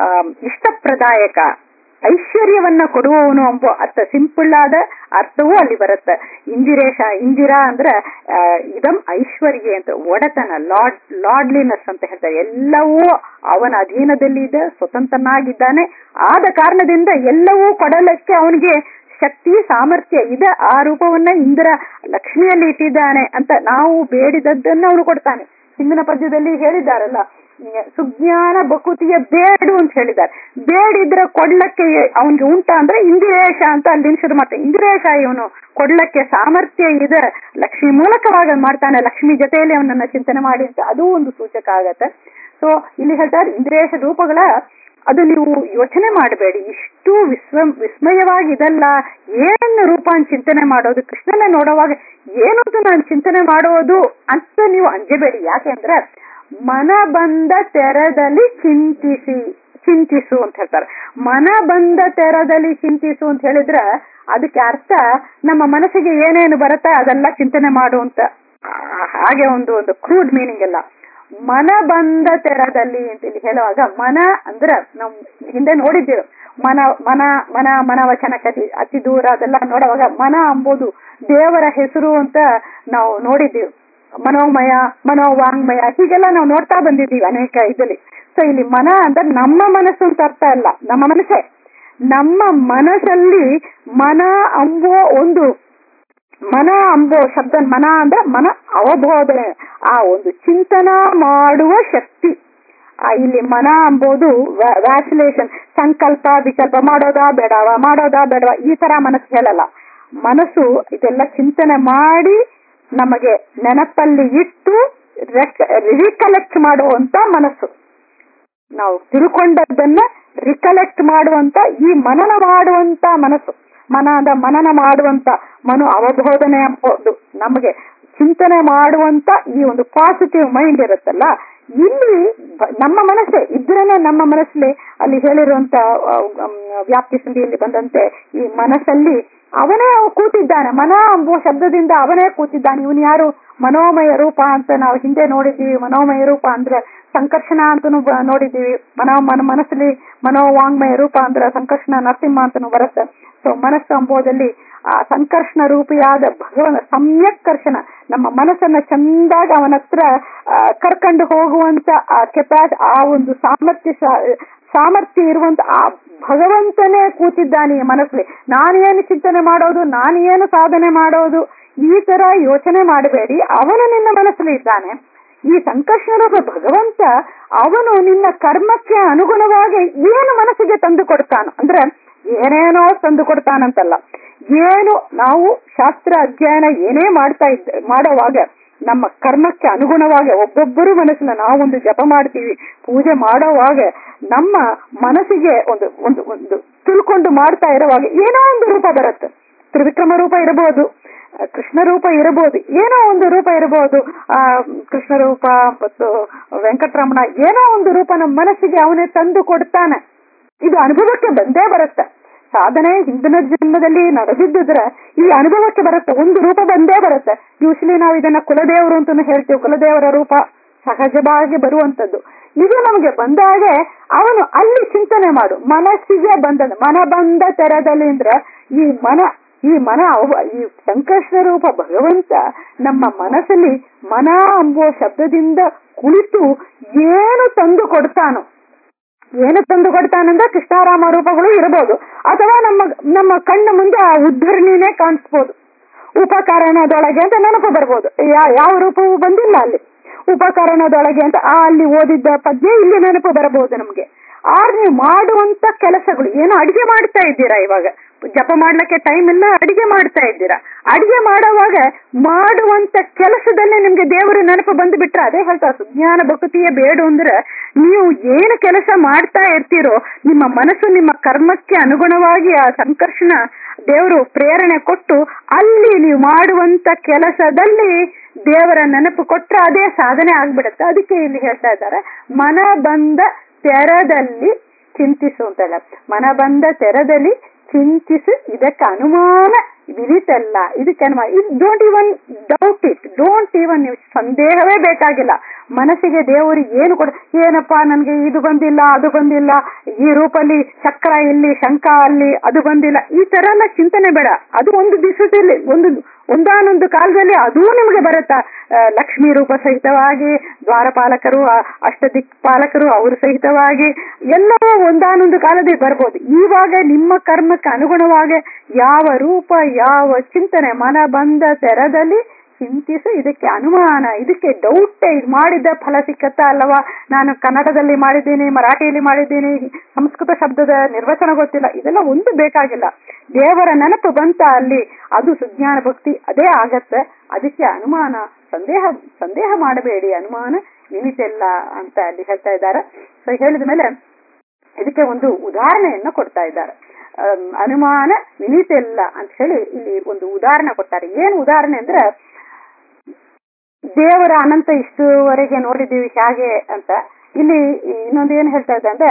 ಇಷ್ಟಪ್ರದಾಯಕ ಐಶ್ವರ್ಯವನ್ನ ಕೊಡುವವನು ಎಂಬ ಅರ್ಥ ಸಿಂಪಲ್ ಆದ ಅರ್ಥವೂ ಅಲ್ಲಿ ಬರುತ್ತೆ ಇಂದಿರೇಶ ಇಂದಿರಾ ಅಂದ್ರೆ ಇದಂ ಐಶ್ವರ್ಯ ಅಂತ ಒಡೆತನ ಲಾರ್ಡ್ ಲಾರ್ಡ್ಲಿನೆಸ್ ಅಂತ ಹೇಳ್ತಾರೆ ಎಲ್ಲವೂ ಅವನ ಅಧೀನದಲ್ಲಿ ಇದೆ ಸ್ವತಂತ್ರನಾಗಿದ್ದಾನೆ ಆದ ಕಾರಣದಿಂದ ಎಲ್ಲವೂ ಕೊಡಲಕ್ಕೆ ಅವನಿಗೆ ಶಕ್ತಿ ಸಾಮರ್ಥ್ಯ ಇದೆ ಆ ರೂಪವನ್ನ ಇಂದ್ರ ಲಕ್ಷ್ಮಿಯಲ್ಲಿ ಇಟ್ಟಿದ್ದಾನೆ ಅಂತ ನಾವು ಬೇಡಿದದ್ದನ್ನ ಅವನು ಕೊಡ್ತಾನೆ ಹಿಂದಿನ ಪದ್ಯದಲ್ಲಿ ಹೇಳಿದ್ದಾರಲ್ಲ ಸುಜ್ಞಾನ ಬಕುತಿಯ ಬೇಡು ಅಂತ ಹೇಳಿದ್ದಾರೆ ಬೇಡಿದ್ರೆ ಕೊಡ್ಲಕ್ಕೆ ಅವನ್ಗೆ ಉಂಟ ಅಂದ್ರೆ ಇಂದಿರೇಶ ಅಂತ ಅಲ್ಲಿ ಶುರು ಮಾಡ್ತಾನೆ ಇಂದಿರೇಶ ಇವನು ಕೊಡ್ಲಕ್ಕೆ ಸಾಮರ್ಥ್ಯ ಇದೆ ಲಕ್ಷ್ಮಿ ಮೂಲಕವಾಗಿ ಮಾಡ್ತಾನೆ ಲಕ್ಷ್ಮಿ ಜೊತೆಯಲ್ಲಿ ಅವನನ್ನ ಚಿಂತನೆ ಮಾಡಿ ಅಂತ ಅದು ಒಂದು ಸೂಚಕ ಆಗತ್ತೆ ಸೊ ಇಲ್ಲಿ ಹೇಳ್ತಾರೆ ಇಂದ್ರೇಶ ರೂಪಗಳ ಅದು ನೀವು ಯೋಚನೆ ಮಾಡಬೇಡಿ ಇಷ್ಟು ವಿಸ್ವ ವಿಸ್ಮಯವಾಗಿ ಇದಲ್ಲ ಏನು ರೂಪ ಅಂತ ಚಿಂತನೆ ಮಾಡೋದು ಕೃಷ್ಣನ ನೋಡುವಾಗ ಏನು ಅಂತ ನಾನು ಚಿಂತನೆ ಮಾಡೋದು ಅಂತ ನೀವು ಅಂಜಬೇಡಿ ಯಾಕೆಂದ್ರೆ ಮನ ಬಂದ ತೆರದಲ್ಲಿ ಚಿಂತಿಸಿ ಚಿಂತಿಸು ಅಂತ ಹೇಳ್ತಾರೆ ಮನ ಬಂದ ತೆರದಲ್ಲಿ ಚಿಂತಿಸು ಅಂತ ಹೇಳಿದ್ರೆ ಅದಕ್ಕೆ ಅರ್ಥ ನಮ್ಮ ಮನಸ್ಸಿಗೆ ಏನೇನು ಬರುತ್ತೆ ಅದೆಲ್ಲ ಚಿಂತನೆ ಮಾಡು ಅಂತ ಹಾಗೆ ಒಂದು ಒಂದು ಕ್ರೂಡ್ ಮೀನಿಂಗ್ ಎಲ್ಲ ಮನ ಬಂದ ತೆರದಲ್ಲಿ ಅಂತ ಇಲ್ಲಿ ಹೇಳುವಾಗ ಮನ ಅಂದ್ರೆ ನಾವು ಹಿಂದೆ ನೋಡಿದ್ದೇವೆ ಮನ ಮನ ಮನ ಮನ ವಚನಕ್ಕೆ ಅತಿ ದೂರ ಅದೆಲ್ಲ ನೋಡುವಾಗ ಮನ ಅಂಬೋದು ದೇವರ ಹೆಸರು ಅಂತ ನಾವು ನೋಡಿದ್ದೀವಿ ಮನೋಮಯ ಮನೋವಾಂಗ್ಮಯ ಹೀಗೆಲ್ಲ ನಾವು ನೋಡ್ತಾ ಬಂದಿದ್ದೀವಿ ಅನೇಕ ಇದರಲ್ಲಿ ಸೊ ಇಲ್ಲಿ ಮನ ಅಂದ್ರೆ ನಮ್ಮ ಮನಸ್ಸು ಅಂತ ಅರ್ಥ ಅಲ್ಲ ನಮ್ಮ ಮನಸ್ಸೇ ನಮ್ಮ ಮನಸ್ಸಲ್ಲಿ ಮನ ಅಂಬೋ ಒಂದು ಮನ ಅಂಬೋ ಶಬ್ದ ಮನ ಅಂದ್ರೆ ಮನ ಅವಬೋಧನೆ ಆ ಒಂದು ಚಿಂತನ ಮಾಡುವ ಶಕ್ತಿ ಆ ಇಲ್ಲಿ ಮನ ಅಂಬೋದು ವ್ಯಾಸಿಲೇಷನ್ ಸಂಕಲ್ಪ ವಿಕಲ್ಪ ಮಾಡೋದಾ ಬೇಡವಾ ಮಾಡೋದಾ ಬೇಡವಾ ಈ ತರ ಮನಸ್ಸು ಹೇಳಲ್ಲ ಮನಸ್ಸು ಇದೆಲ್ಲ ಚಿಂತನೆ ಮಾಡಿ ನಮಗೆ ನೆನಪಲ್ಲಿ ಇಟ್ಟು ರಿಕಲೆಕ್ಟ್ ಮಾಡುವಂತ ಮನಸ್ಸು ನಾವು ತಿಳ್ಕೊಂಡದ್ದನ್ನ ರಿಕಲೆಕ್ಟ್ ಮಾಡುವಂತ ಈ ಮನನ ಮಾಡುವಂತ ಮನಸ್ಸು ಮನದ ಮನನ ಮಾಡುವಂತ ಮನು ಅವಬೋಧನೆ ಎಂಬುದು ನಮಗೆ ಚಿಂತನೆ ಮಾಡುವಂತ ಈ ಒಂದು ಪಾಸಿಟಿವ್ ಮೈಂಡ್ ಇರುತ್ತಲ್ಲ ಇಲ್ಲಿ ನಮ್ಮ ಮನಸ್ಸೇ ಇದ್ರೇನೆ ನಮ್ಮ ಮನಸ್ಸಲ್ಲಿ ಅಲ್ಲಿ ಹೇಳಿರುವಂತ ವ್ಯಾಪ್ತಿ ಸಂಧಿಯಲ್ಲಿ ಬಂದಂತೆ ಈ ಮನಸ್ಸಲ್ಲಿ ಅವನೇ ಕೂತಿದ್ದಾನೆ ಮನ ಎಂಬುವ ಶಬ್ದದಿಂದ ಅವನೇ ಕೂತಿದ್ದಾನೆ ಇವನು ಯಾರು ಮನೋಮಯ ರೂಪ ಅಂತ ನಾವು ಹಿಂದೆ ನೋಡಿದ್ದೀವಿ ಮನೋಮಯ ರೂಪ ಅಂದ್ರೆ ಸಂಕರ್ಷಣ ಅಂತನೂ ನೋಡಿದ್ದೀವಿ ಮನೋ ಮನ ಮನಸ್ಸಲ್ಲಿ ಮನೋವಾಂಗ್ಮಯ ರೂಪ ಅಂದ್ರೆ ಸಂಕರ್ಷಣ ನರಸಿಂಹ ಅಂತನೂ ಬರುತ್ತೆ ಸೊ ಮನಸ್ಸು ಎಂಬುದಲ್ಲಿ ಆ ಸಂಕರ್ಷಣ ರೂಪಿಯಾದ ಭಗವನ ಸಮ್ಯಕ್ ಕರ್ಷಣ ನಮ್ಮ ಮನಸ್ಸನ್ನ ಚಂದಾಗ ಅವನ ಹತ್ರ ಕರ್ಕೊಂಡು ಹೋಗುವಂತ ಆ ಕೆಪಾಸ್ ಆ ಒಂದು ಸಾಮರ್ಥ್ಯ ಸಾಮರ್ಥ್ಯ ಇರುವಂತ ಆ ಭಗವಂತನೇ ಕೂತಿದ್ದಾನೆ ಮನಸ್ಸಲ್ಲಿ ನಾನೇನು ಚಿಂತನೆ ಮಾಡೋದು ನಾನೇನು ಸಾಧನೆ ಮಾಡೋದು ಈ ತರ ಯೋಚನೆ ಮಾಡಬೇಡಿ ಅವನು ನಿನ್ನ ಮನಸ್ಸಲ್ಲಿ ಇದ್ದಾನೆ ಈ ಸಂಕರ್ಷಣದ ಭಗವಂತ ಅವನು ನಿನ್ನ ಕರ್ಮಕ್ಕೆ ಅನುಗುಣವಾಗಿ ಏನು ಮನಸ್ಸಿಗೆ ತಂದು ಕೊಡ್ತಾನ ಅಂದ್ರೆ ಏನೇನೋ ತಂದು ಕೊಡ್ತಾನಂತಲ್ಲ ಏನು ನಾವು ಶಾಸ್ತ್ರ ಅಧ್ಯಯನ ಏನೇ ಮಾಡ್ತಾ ಇದ್ದ ಮಾಡೋವಾಗ ನಮ್ಮ ಕರ್ಮಕ್ಕೆ ಅನುಗುಣವಾಗಿ ಒಬ್ಬೊಬ್ಬರು ಮನಸ್ಸಿನ ನಾವೊಂದು ಜಪ ಮಾಡ್ತೀವಿ ಪೂಜೆ ಮಾಡೋವಾಗ ನಮ್ಮ ಮನಸ್ಸಿಗೆ ಒಂದು ಒಂದು ಒಂದು ತಿಳ್ಕೊಂಡು ಮಾಡ್ತಾ ಇರುವಾಗ ಏನೋ ಒಂದು ರೂಪ ಬರುತ್ತೆ ತ್ರಿವಿಕ್ರಮ ರೂಪ ಇರಬಹುದು ಕೃಷ್ಣ ರೂಪ ಇರಬಹುದು ಏನೋ ಒಂದು ರೂಪ ಇರಬಹುದು ಆ ಕೃಷ್ಣ ರೂಪ ಮತ್ತು ವೆಂಕಟರಮಣ ಏನೋ ಒಂದು ರೂಪ ನಮ್ಮ ಮನಸ್ಸಿಗೆ ಅವನೇ ತಂದು ಕೊಡ್ತಾನೆ ಇದು ಅನುಭವಕ್ಕೆ ಬಂದೇ ಬರುತ್ತೆ ಸಾಧನೆ ಹಿಂದಿನ ಜನ್ಮದಲ್ಲಿ ನಡೆದಿದ್ದರೆ ಈ ಅನುಭವಕ್ಕೆ ಬರುತ್ತೆ ಒಂದು ರೂಪ ಬಂದೇ ಬರುತ್ತೆ ಯೂಶಲಿ ನಾವು ಇದನ್ನ ಕುಲದೇವರು ಅಂತಾನು ಹೇಳ್ತೀವಿ ಕುಲದೇವರ ರೂಪ ಸಹಜವಾಗಿ ಬರುವಂತದ್ದು ಇದು ನಮಗೆ ಬಂದಾಗೆ ಅವನು ಅಲ್ಲಿ ಚಿಂತನೆ ಮಾಡು ಮನಸ್ಸಿಗೆ ಬಂದ ಮನ ಬಂದ ತೆರದಲ್ಲಿ ಅಂದ್ರೆ ಈ ಮನ ಈ ಮನ ಈ ಸಂಕಷ್ಟ ರೂಪ ಭಗವಂತ ನಮ್ಮ ಮನಸ್ಸಲ್ಲಿ ಮನ ಎಂಬುವ ಶಬ್ದದಿಂದ ಕುಳಿತು ಏನು ತಂದು ಕೊಡ್ತಾನೋ ಏನು ತಂದು ಕೊಡ್ತಾನಂದ್ರೆ ಕೃಷ್ಣಾರಾಮ ರೂಪಗಳು ಇರಬಹುದು ಅಥವಾ ನಮ್ಮ ನಮ್ಮ ಕಣ್ಣ ಮುಂದೆ ಆ ಉದ್ಧರಣಿನೇ ಕಾಣಿಸ್ಬೋದು ಉಪಕರಣದೊಳಗೆ ಅಂತ ನೆನಪು ಬರ್ಬೋದು ಯಾವ ರೂಪವೂ ಬಂದಿಲ್ಲ ಅಲ್ಲಿ ಉಪಕರಣದೊಳಗೆ ಅಂತ ಆ ಅಲ್ಲಿ ಓದಿದ್ದ ಪದ್ಯ ಇಲ್ಲಿ ನೆನಪು ಬರಬಹುದು ನಮ್ಗೆ ಆದ್ರೆ ನೀವು ಮಾಡುವಂತ ಕೆಲಸಗಳು ಏನು ಅಡಿಗೆ ಮಾಡ್ತಾ ಇದ್ದೀರಾ ಇವಾಗ ಜಪ ಮಾಡ್ಲಿಕ್ಕೆ ಟೈಮ್ ಇಲ್ಲ ಅಡಿಗೆ ಮಾಡ್ತಾ ಇದ್ದೀರಾ ಅಡಿಗೆ ಮಾಡುವಾಗ ಮಾಡುವಂತ ಕೆಲಸದಲ್ಲೇ ನಿಮ್ಗೆ ದೇವರ ನೆನಪು ಬಂದು ಬಿಟ್ರೆ ಅದೇ ಹೇಳ್ತಾರೆ ಸುಜ್ಞಾನ ಭಕ್ತಿಯೇ ಬೇಡ ಅಂದ್ರೆ ನೀವು ಏನು ಕೆಲಸ ಮಾಡ್ತಾ ಇರ್ತೀರೋ ನಿಮ್ಮ ಮನಸ್ಸು ನಿಮ್ಮ ಕರ್ಮಕ್ಕೆ ಅನುಗುಣವಾಗಿ ಆ ಸಂಕರ್ಷಣ ದೇವರು ಪ್ರೇರಣೆ ಕೊಟ್ಟು ಅಲ್ಲಿ ನೀವು ಮಾಡುವಂತ ಕೆಲಸದಲ್ಲಿ ದೇವರ ನೆನಪು ಕೊಟ್ರೆ ಅದೇ ಸಾಧನೆ ಆಗ್ಬಿಡುತ್ತೆ ಅದಕ್ಕೆ ಇಲ್ಲಿ ಹೇಳ್ತಾ ಇದ್ದಾರೆ ಮನ ಬಂದ ತೆರದಲ್ಲಿ ಚಿಂತಿಸು ಅಂತ ಹೇಳ ಮನ ಬಂದ ತೆರದಲ್ಲಿ ಚಿಂತಿಸು ಇದಕ್ಕೆ ಅನುಮಾನ ವಿರಿತಲ್ಲ ಇದಕ್ಕೆ ಅನುಮಾನ ಇದು don't even doubt it don't even ನೀವು ಸಂದೇಹವೇ ಬೇಕಾಗಿಲ್ಲ ಮನಸ್ಸಿಗೆ ದೇವರು ಏನು ಕೊಡ ಏನಪ್ಪಾ ನನ್ಗೆ ಇದು ಬಂದಿಲ್ಲ ಅದು ಬಂದಿಲ್ಲ ಈ ರೂಪಲ್ಲಿ ಚಕ್ರ ಇಲ್ಲಿ ಶಂಕ ಅಲ್ಲಿ ಅದು ಬಂದಿಲ್ಲ ಈ ತರ ಎಲ್ಲ ಚಿಂತನೆ ಬೇಡ ಅದು ಒಂದು ದಿವಸದಲ್ಲಿ ಒಂದು ಒಂದಾನೊಂದು ಕಾಲದಲ್ಲಿ ಅದೂ ನಿಮಗೆ ಬರುತ್ತಾ ಆ, ಲಕ್ಷ್ಮೀ ರೂಪ ಸಹಿತವಾಗಿ ದ್ವಾರಪಾಲಕರು ಆ, ಅಷ್ಟದಿಕ್ಪಾಲಕರು ಅವರು ಸಹಿತವಾಗಿ ಎಲ್ಲವೂ ಒಂದಾನೊಂದು ಕಾಲದಲ್ಲಿ ಬರ್ಬೋದು ಇವಾಗ ನಿಮ್ಮ ಕರ್ಮಕ್ಕೆ ಅನುಗುಣವಾಗಿ ಯಾವ ರೂಪ ಯಾವ ಚಿಂತನೆ ಮನ ಬಂದ ತೆರದಲ್ಲಿ ಚಿಂತಿಸು ಇದಕ್ಕೆ ಅನುಮಾನ ಇದಕ್ಕೆ ಡೌಟ್ ಇದು ಮಾಡಿದ ಫಲ ಸಿಕ್ಕತ್ತಾ ಅಲ್ಲವಾ ನಾನು ಕನ್ನಡದಲ್ಲಿ ಮಾಡಿದ್ದೀನಿ ಮರಾಠಿಯಲ್ಲಿ ಮಾಡಿದ್ದೀನಿ ಸಂಸ್ಕೃತ ಶಬ್ದದ ನಿರ್ವಚನ ಗೊತ್ತಿಲ್ಲ ಇದೆಲ್ಲ ಒಂದು ಬೇಕಾಗಿಲ್ಲ ದೇವರ ನೆನಪು ಬಂತ ಅಲ್ಲಿ ಅದು ಸುಜ್ಞಾನ ಭಕ್ತಿ ಅದೇ ಆಗತ್ತೆ ಅದಕ್ಕೆ ಅನುಮಾನ ಸಂದೇಹ ಸಂದೇಹ ಮಾಡಬೇಡಿ ಅನುಮಾನ ನಿಮಿತೆಲ್ಲ ಅಂತ ಅಲ್ಲಿ ಹೇಳ್ತಾ ಇದ್ದಾರೆ ಸೊ ಹೇಳಿದ ಮೇಲೆ ಇದಕ್ಕೆ ಒಂದು ಉದಾಹರಣೆಯನ್ನು ಕೊಡ್ತಾ ಇದ್ದಾರೆ ಅಮ್, ಅನುಮಾನ ವಿನೀತೆಲ್ಲ ಅಂತ ಹೇಳಿ ಇಲ್ಲಿ ಒಂದು ಉದಾಹರಣೆ ಕೊಡ್ತಾರೆ ಏನು ಉದಾಹರಣೆ ಅಂದ್ರೆ ದೇವರ ಅನಂತ ಇಷ್ಟುವರೆಗೆ ನೋಡಿದ್ದೀವಿ ಹೇಗೆ ಅಂತ ಇಲ್ಲಿ ಇನ್ನೊಂದು ಏನ್ ಹೇಳ್ತಾ ಇದ್ದ ಅಂದ್ರೆ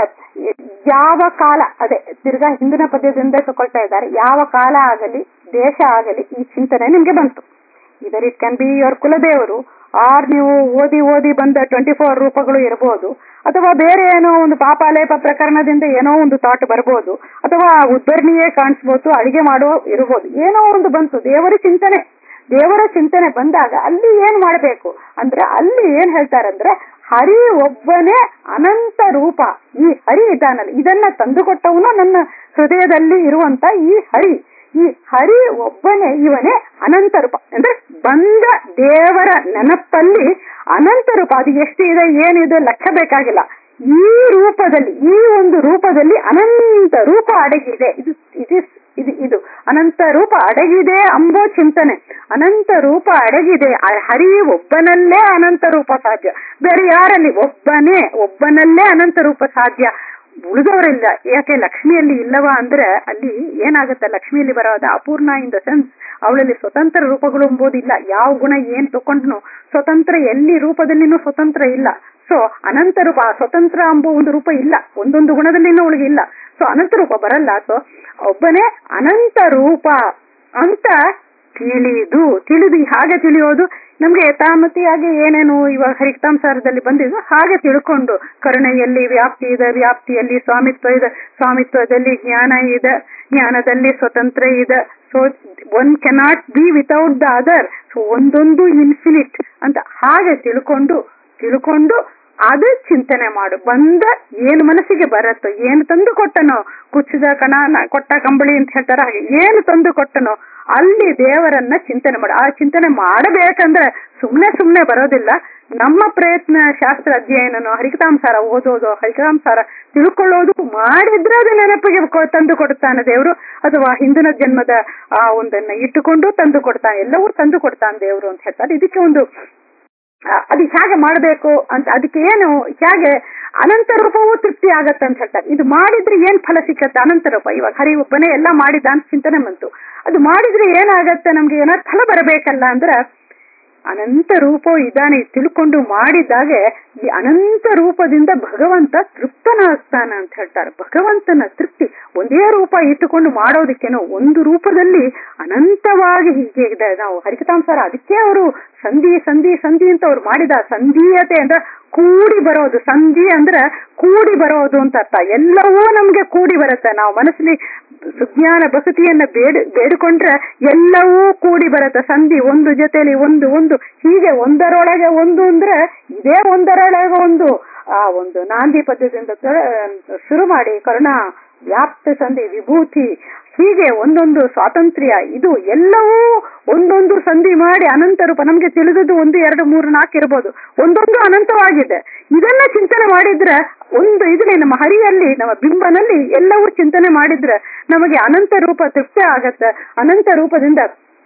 ಯಾವ ಕಾಲ ಅದೇ ತಿರ್ಗಾ ಹಿಂದಿನ ಪದ್ಯದಿಂದ ತಗೊಳ್ತಾ ಇದ್ದಾರೆ ಯಾವ ಕಾಲ ಆಗಲಿ ದೇಶ ಆಗಲಿ ಈ ಚಿಂತನೆ ನಿಮ್ಗೆ ಬಂತು either it can be your ಕುಲದೇವರು ಆರ್ ನೀವು ಓದಿ ಓದಿ ಬಂದ ಟ್ವೆಂಟಿ ಫೋರ್ ರೂಪಗಳು ಇರಬಹುದು ಅಥವಾ ಬೇರೆ ಏನೋ ಒಂದು ಪಾಪಾಲೇಪ ಪ್ರಕರಣದಿಂದ ಏನೋ ಒಂದು ಥಾಟ್ ಬರ್ಬೋದು ಅಥವಾ ಉದ್ಧರಣಿಯೇ ಕಾಣಿಸ್ಬೋದು ಅಡಿಗೆ ಮಾಡೋ ಇರಬಹುದು ಏನೋ ಒಂದು ಬಂತು ದೇವರ ಚಿಂತನೆ ದೇವರ ಚಿಂತನೆ ಬಂದಾಗ ಅಲ್ಲಿ ಏನ್ ಮಾಡಬೇಕು ಅಂದ್ರೆ ಅಲ್ಲಿ ಏನ್ ಹೇಳ್ತಾರಂದ್ರೆ ಹರಿ ಒಬ್ಬನೇ ಅನಂತ ರೂಪ ಈ ಹರಿ ಇದ್ದಾನಲ್ಲ ಇದನ್ನ ತಂದುಕೊಟ್ಟವನು ನನ್ನ ಹೃದಯದಲ್ಲಿ ಇರುವಂತ ಈ ಹರಿ ಈ ಹರಿ ಒಬ್ಬನೇ ಇವನೇ ಅನಂತ ರೂಪ ಅಂದ್ರೆ ಬಂದ ದೇವರ ನೆನಪಲ್ಲಿ ಅನಂತ ರೂಪ ಅದು ಎಷ್ಟು ಇದೆ ಏನಿದೆ ಲೆಕ್ಕ ಬೇಕಾಗಿಲ್ಲ ಈ ರೂಪದಲ್ಲಿ ಈ ಒಂದು ರೂಪದಲ್ಲಿ ಅನಂತ ರೂಪ ಅಡಗಿದೆ ಇದು ಇಟ್ ಇಸ್ ಇದು ಇದು ಅನಂತ ರೂಪ ಅಡಗಿದೆ ಅಂಬೋ ಚಿಂತನೆ ಅನಂತ ರೂಪ ಅಡಗಿದೆ ಆ ಹರಿ ಒಬ್ಬನಲ್ಲೇ ಅನಂತ ರೂಪ ಸಾಧ್ಯ ಬೇರೆ ಯಾರಲ್ಲಿ ಒಬ್ಬನೇ ಒಬ್ಬನಲ್ಲೇ ಅನಂತ ರೂಪ ಸಾಧ್ಯ ಉಳಿದವರಿಲ್ಲ ಯಾಕೆ ಲಕ್ಷ್ಮಿಯಲ್ಲಿ ಇಲ್ಲವಾ ಅಂದ್ರೆ ಅಲ್ಲಿ ಏನಾಗುತ್ತೆ ಲಕ್ಷ್ಮಿಯಲ್ಲಿ ಬರೋದ ಅಪೂರ್ಣ ಇನ್ ದ ಸೆನ್ಸ್ ಅವಳಲ್ಲಿ ಸ್ವತಂತ್ರ ರೂಪಗಳು ಎಂಬುದಿಲ್ಲ ಯಾವ ಗುಣ ಏನ್ ತಕೊಂಡ್ನು ಸ್ವತಂತ್ರ ಎಲ್ಲಿ ರೂಪದಲ್ಲಿನೂ ಸ್ವತಂತ್ರ ಇಲ್ಲ ಸೊ ಅನಂತ ರೂಪ ಆ ಸ್ವತಂತ್ರ ಎಂಬ ಒಂದು ರೂಪ ಇಲ್ಲ ಒಂದೊಂದು ಗುಣದಲ್ಲಿನೂ ಅವಳಿಗೆ ಇಲ್ಲ ಸೊ ಅನಂತ ರೂಪ ಬರಲ್ಲ ಸೊ ಒಬ್ಬನೇ ಅನಂತ ರೂಪ ಅಂತ ತಿಳಿದು ತಿಳಿದು ಹಾಗೆ ತಿಳಿಯೋದು ನಮ್ಗೆ ಯಥಾಮತಿಯಾಗಿ ಏನೇನು ಇವಾಗ ಹರಿಕ್ತಾಂಸಾರದಲ್ಲಿ ಬಂದಿದ್ದು ಹಾಗೆ ತಿಳ್ಕೊಂಡು ಕರುಣೆಯಲ್ಲಿ ವ್ಯಾಪ್ತಿ ಇದೆ ವ್ಯಾಪ್ತಿಯಲ್ಲಿ ಸ್ವಾಮಿತ್ವ ಇದೆ ಸ್ವಾಮಿತ್ವದಲ್ಲಿ ಜ್ಞಾನ ಇದೆ ಜ್ಞಾನದಲ್ಲಿ ಸ್ವತಂತ್ರ ಇದೆ so one cannot be without the other so ಒಂದೊಂದು ಇನ್ಫಿನಿಟ್ ಅಂತ ಹಾಗೆ ತಿಳ್ಕೊಂಡು ತಿಳ್ಕೊಂಡು ಅದು ಚಿಂತನೆ ಮಾಡು ಬಂದ ಏನು ಮನಸ್ಸಿಗೆ ಬರತ್ತೋ ಏನು ತಂದು ಕೊಟ್ಟನೋ ಕುಚ್ಚಿದ ಕಣ ನ- ಕೊಟ್ಟ ಕಂಬಳಿ ಅಂತ ಹೇಳ್ತಾರ ಹಾಗೆ ಏನು ತಂದು ಕೊಟ್ಟನೋ ಅಲ್ಲಿ ದೇವರನ್ನ ಚಿಂತನೆ ಮಾಡು ಆ ಚಿಂತನೆ ಮಾಡಬೇಕಂದ್ರೆ ಸುಮ್ನೆ ಸುಮ್ನೆ ಬರೋದಿಲ್ಲ ನಮ್ಮ ಪ್ರಯತ್ನ ಶಾಸ್ತ್ರ ಅಧ್ಯಯನನೋ ಹರಿಕತಾಂಸಾರ ಓದೋದು ಹರಿಕತಾಂಸಾರ ತಿಳ್ಕೊಳ್ಳೋದು ಮಾಡಿದ್ರೆ ಅದು ನೆನಪಿಗೆ ಕೊ- ತಂದು ಕೊಡ್ತಾನೆ ದೇವರು ಅಥವಾ ಹಿಂದಿನ ಜನ್ಮದ ಆ ಒಂದನ್ನ ಇಟ್ಟುಕೊಂಡು ತಂದು ಕೊಡ್ತಾನೆ ಎಲ್ಲವೂ ತಂದು ಕೊಡ್ತಾನೆ ದೇವರು ಅಂತ ಹೇಳ್ತಾರೆ ಇದಕ್ಕೆ ಒಂದು ಆ, ಅದು ಹೇಗೆ ಮಾಡಬೇಕು ಅಂತ ಅದಕ್ಕೆ ಏನು ಹೇಗೆ ಅನಂತ ರೂಪವೂ ತೃಪ್ತಿ ಆಗತ್ತೆ ಅಂತ ಹೇಳ್ತಾರೆ ಇದು ಮಾಡಿದ್ರೆ ಏನ್ ಫಲ ಸಿಕ್ಕತ್ತೆ ಅನಂತ ರೂಪ ಇವಾಗ ಹರಿ ಒಬ್ಬನೇ ಎಲ್ಲ ಮಾಡಿದ ಅಂತ ಚಿಂತನೆ ಬಂತು ಅದು ಮಾಡಿದ್ರೆ ಏನಾಗತ್ತೆ ನಮ್ಗೆ ಏನಾದ್ರು ಫಲ ಬರಬೇಕಲ್ಲ ಅಂದ್ರೆ ಅನಂತ ರೂಪವು ಇದ್ದಾನೆ ಇದ್ ತಿಳ್ಕೊಂಡು ಮಾಡಿದಾಗೆ ಈ ಅನಂತ ರೂಪದಿಂದ ಭಗವಂತ ತೃಪ್ತನಾಗ್ತಾನ ಅಂತ ಹೇಳ್ತಾರೆ ಭಗವಂತನ ತೃಪ್ತಿ ಒಂದೇ ರೂಪ ಇಟ್ಟುಕೊಂಡು ಮಾಡೋದಕ್ಕೇನೋ ಒಂದು ರೂಪದಲ್ಲಿ ಅನಂತವಾಗಿ ಹೀಗೆ ಇದೆ ನಾವು ಹರಿಕತಾಂಸಾರ ಅದಕ್ಕೆ ಅವರು ಸಂಧಿ ಸಂಧಿ ಸಂಧಿ ಅಂತ ಅವ್ರು ಮಾಡಿದ ಸಂಧೀಯತೆ ಅಂದ್ರೆ ಕೂಡಿ ಬರೋದು ಸಂಧಿ ಅಂದ್ರೆ ಕೂಡಿ ಬರೋದು ಅಂತ ಅರ್ಥ ಎಲ್ಲವೂ ನಮ್ಗೆ ಕೂಡಿ ಬರುತ್ತೆ ನಾವು ಮನಸ್ಸಲ್ಲಿ ಸುಜ್ಞಾನ ಬಸತಿಯನ್ನ ಬೇಡ ಬೇಡಿಕೊಂಡ್ರೆ ಎಲ್ಲವೂ ಕೂಡಿ ಬರುತ್ತೆ ಸಂಧಿ ಒಂದು ಜೊತೆಲಿ ಒಂದು ಒಂದು ಹೀಗೆ ಒಂದರೊಳಗೆ ಒಂದು ಅಂದ್ರೆ ಇದೇ ಒಂದರೊಳಗೆ ಒಂದು ಆ ಒಂದು ನಾಂದಿ ಪದ್ಯದಿಂದ ತ- ಶುರು ಮಾಡಿ ಕರುಣಾ ವ್ಯಾಪ್ತ ಸಂಧಿ ವಿಭೂತಿ ಹೀಗೆ ಒಂದೊಂದು ಸ್ವಾತಂತ್ರ್ಯ ಇದು ಎಲ್ಲವೂ ಒಂದೊಂದು ಸಂಧಿ ಮಾಡಿ ಅನಂತ ರೂಪ ನಮ್ಗೆ ತಿಳಿದದ್ದು ಒಂದು ಎರಡು ಮೂರು ನಾಲ್ಕು ಇರ್ಬೋದು ಒಂದೊಂದು ಅನಂತವಾಗಿದೆ ಇದನ್ನ ಚಿಂತನೆ ಮಾಡಿದ್ರೆ ಒಂದು ಇದರಲ್ಲಿ ನಮ್ಮ ಹರಿಯಲ್ಲಿ ನಮ್ಮ ಬಿಂಬನಲ್ಲಿ ಎಲ್ಲವೂ ಚಿಂತನೆ ಮಾಡಿದ್ರೆ ನಮಗೆ ಅನಂತ ರೂಪ ತೃಪ್ತಿ ಆಗತ್ತೆ ಅನಂತ ರೂಪದಿಂದ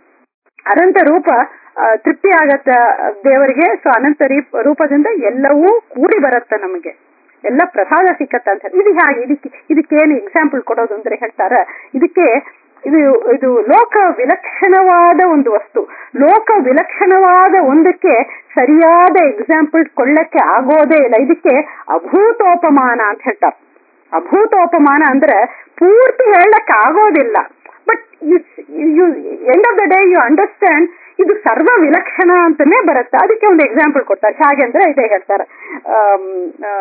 ಅನಂತ ರೂಪ ಆ, ತೃಪ್ತಿ ಆಗತ್ತ ದೇವರಿಗೆ ಸೊ ಅನಂತ ರೀಪ್- ರೂಪದಿಂದ ಎಲ್ಲವೂ ಕೂಡಿ ಬರುತ್ತೆ ನಮಗೆ ಎಲ್ಲ ಪ್ರಸಾದ ಸಿಕ್ಕತ್ತ ಅಂತ ಹೇಳಿ. ಇದು ಹಾಗೆ ಇದಕ್ಕೆ ಇದಕ್ಕೇನು ಎಕ್ಸಾಂಪಲ್ ಕೊಡೋದು ಅಂದ್ರೆ ಹೇಳ್ತಾರ ಇದಕ್ಕೆ ಇದು ಇದು ಲೋಕ ವಿಲಕ್ಷಣವಾದ ಒಂದು ವಸ್ತು ಲೋಕ ವಿಲಕ್ಷಣವಾದ ಒಂದಕ್ಕೆ ಸರಿಯಾದ ಎಕ್ಸಾಂಪಲ್ ಕೊಳ್ಳಕ್ಕೆ ಆಗೋದೇ ಇಲ್ಲ ಇದಕ್ಕೆ ಅಭೂತೋಪಮಾನ ಅಂತ ಹೇಳ್ತಾರೆ ಅಭೂತೋಪಮಾನ ಅಂದ್ರೆ ಪೂರ್ತಿ ಹೇಳಕ್ ಆಗೋದಿಲ್ಲ but you end of the day you understand ಇದು ಸರ್ವ ವಿಲಕ್ಷಣ ಅಂತಾನೆ ಬರುತ್ತೆ ಅದಕ್ಕೆ ಒಂದು ಎಕ್ಸಾಂಪಲ್ ಕೊಡ್ತಾರೆ ಹಾಗೆ ಅಂದ್ರೆ ಇದೇ ಹೇಳ್ತಾರೆ ಆಮ್, ಆ,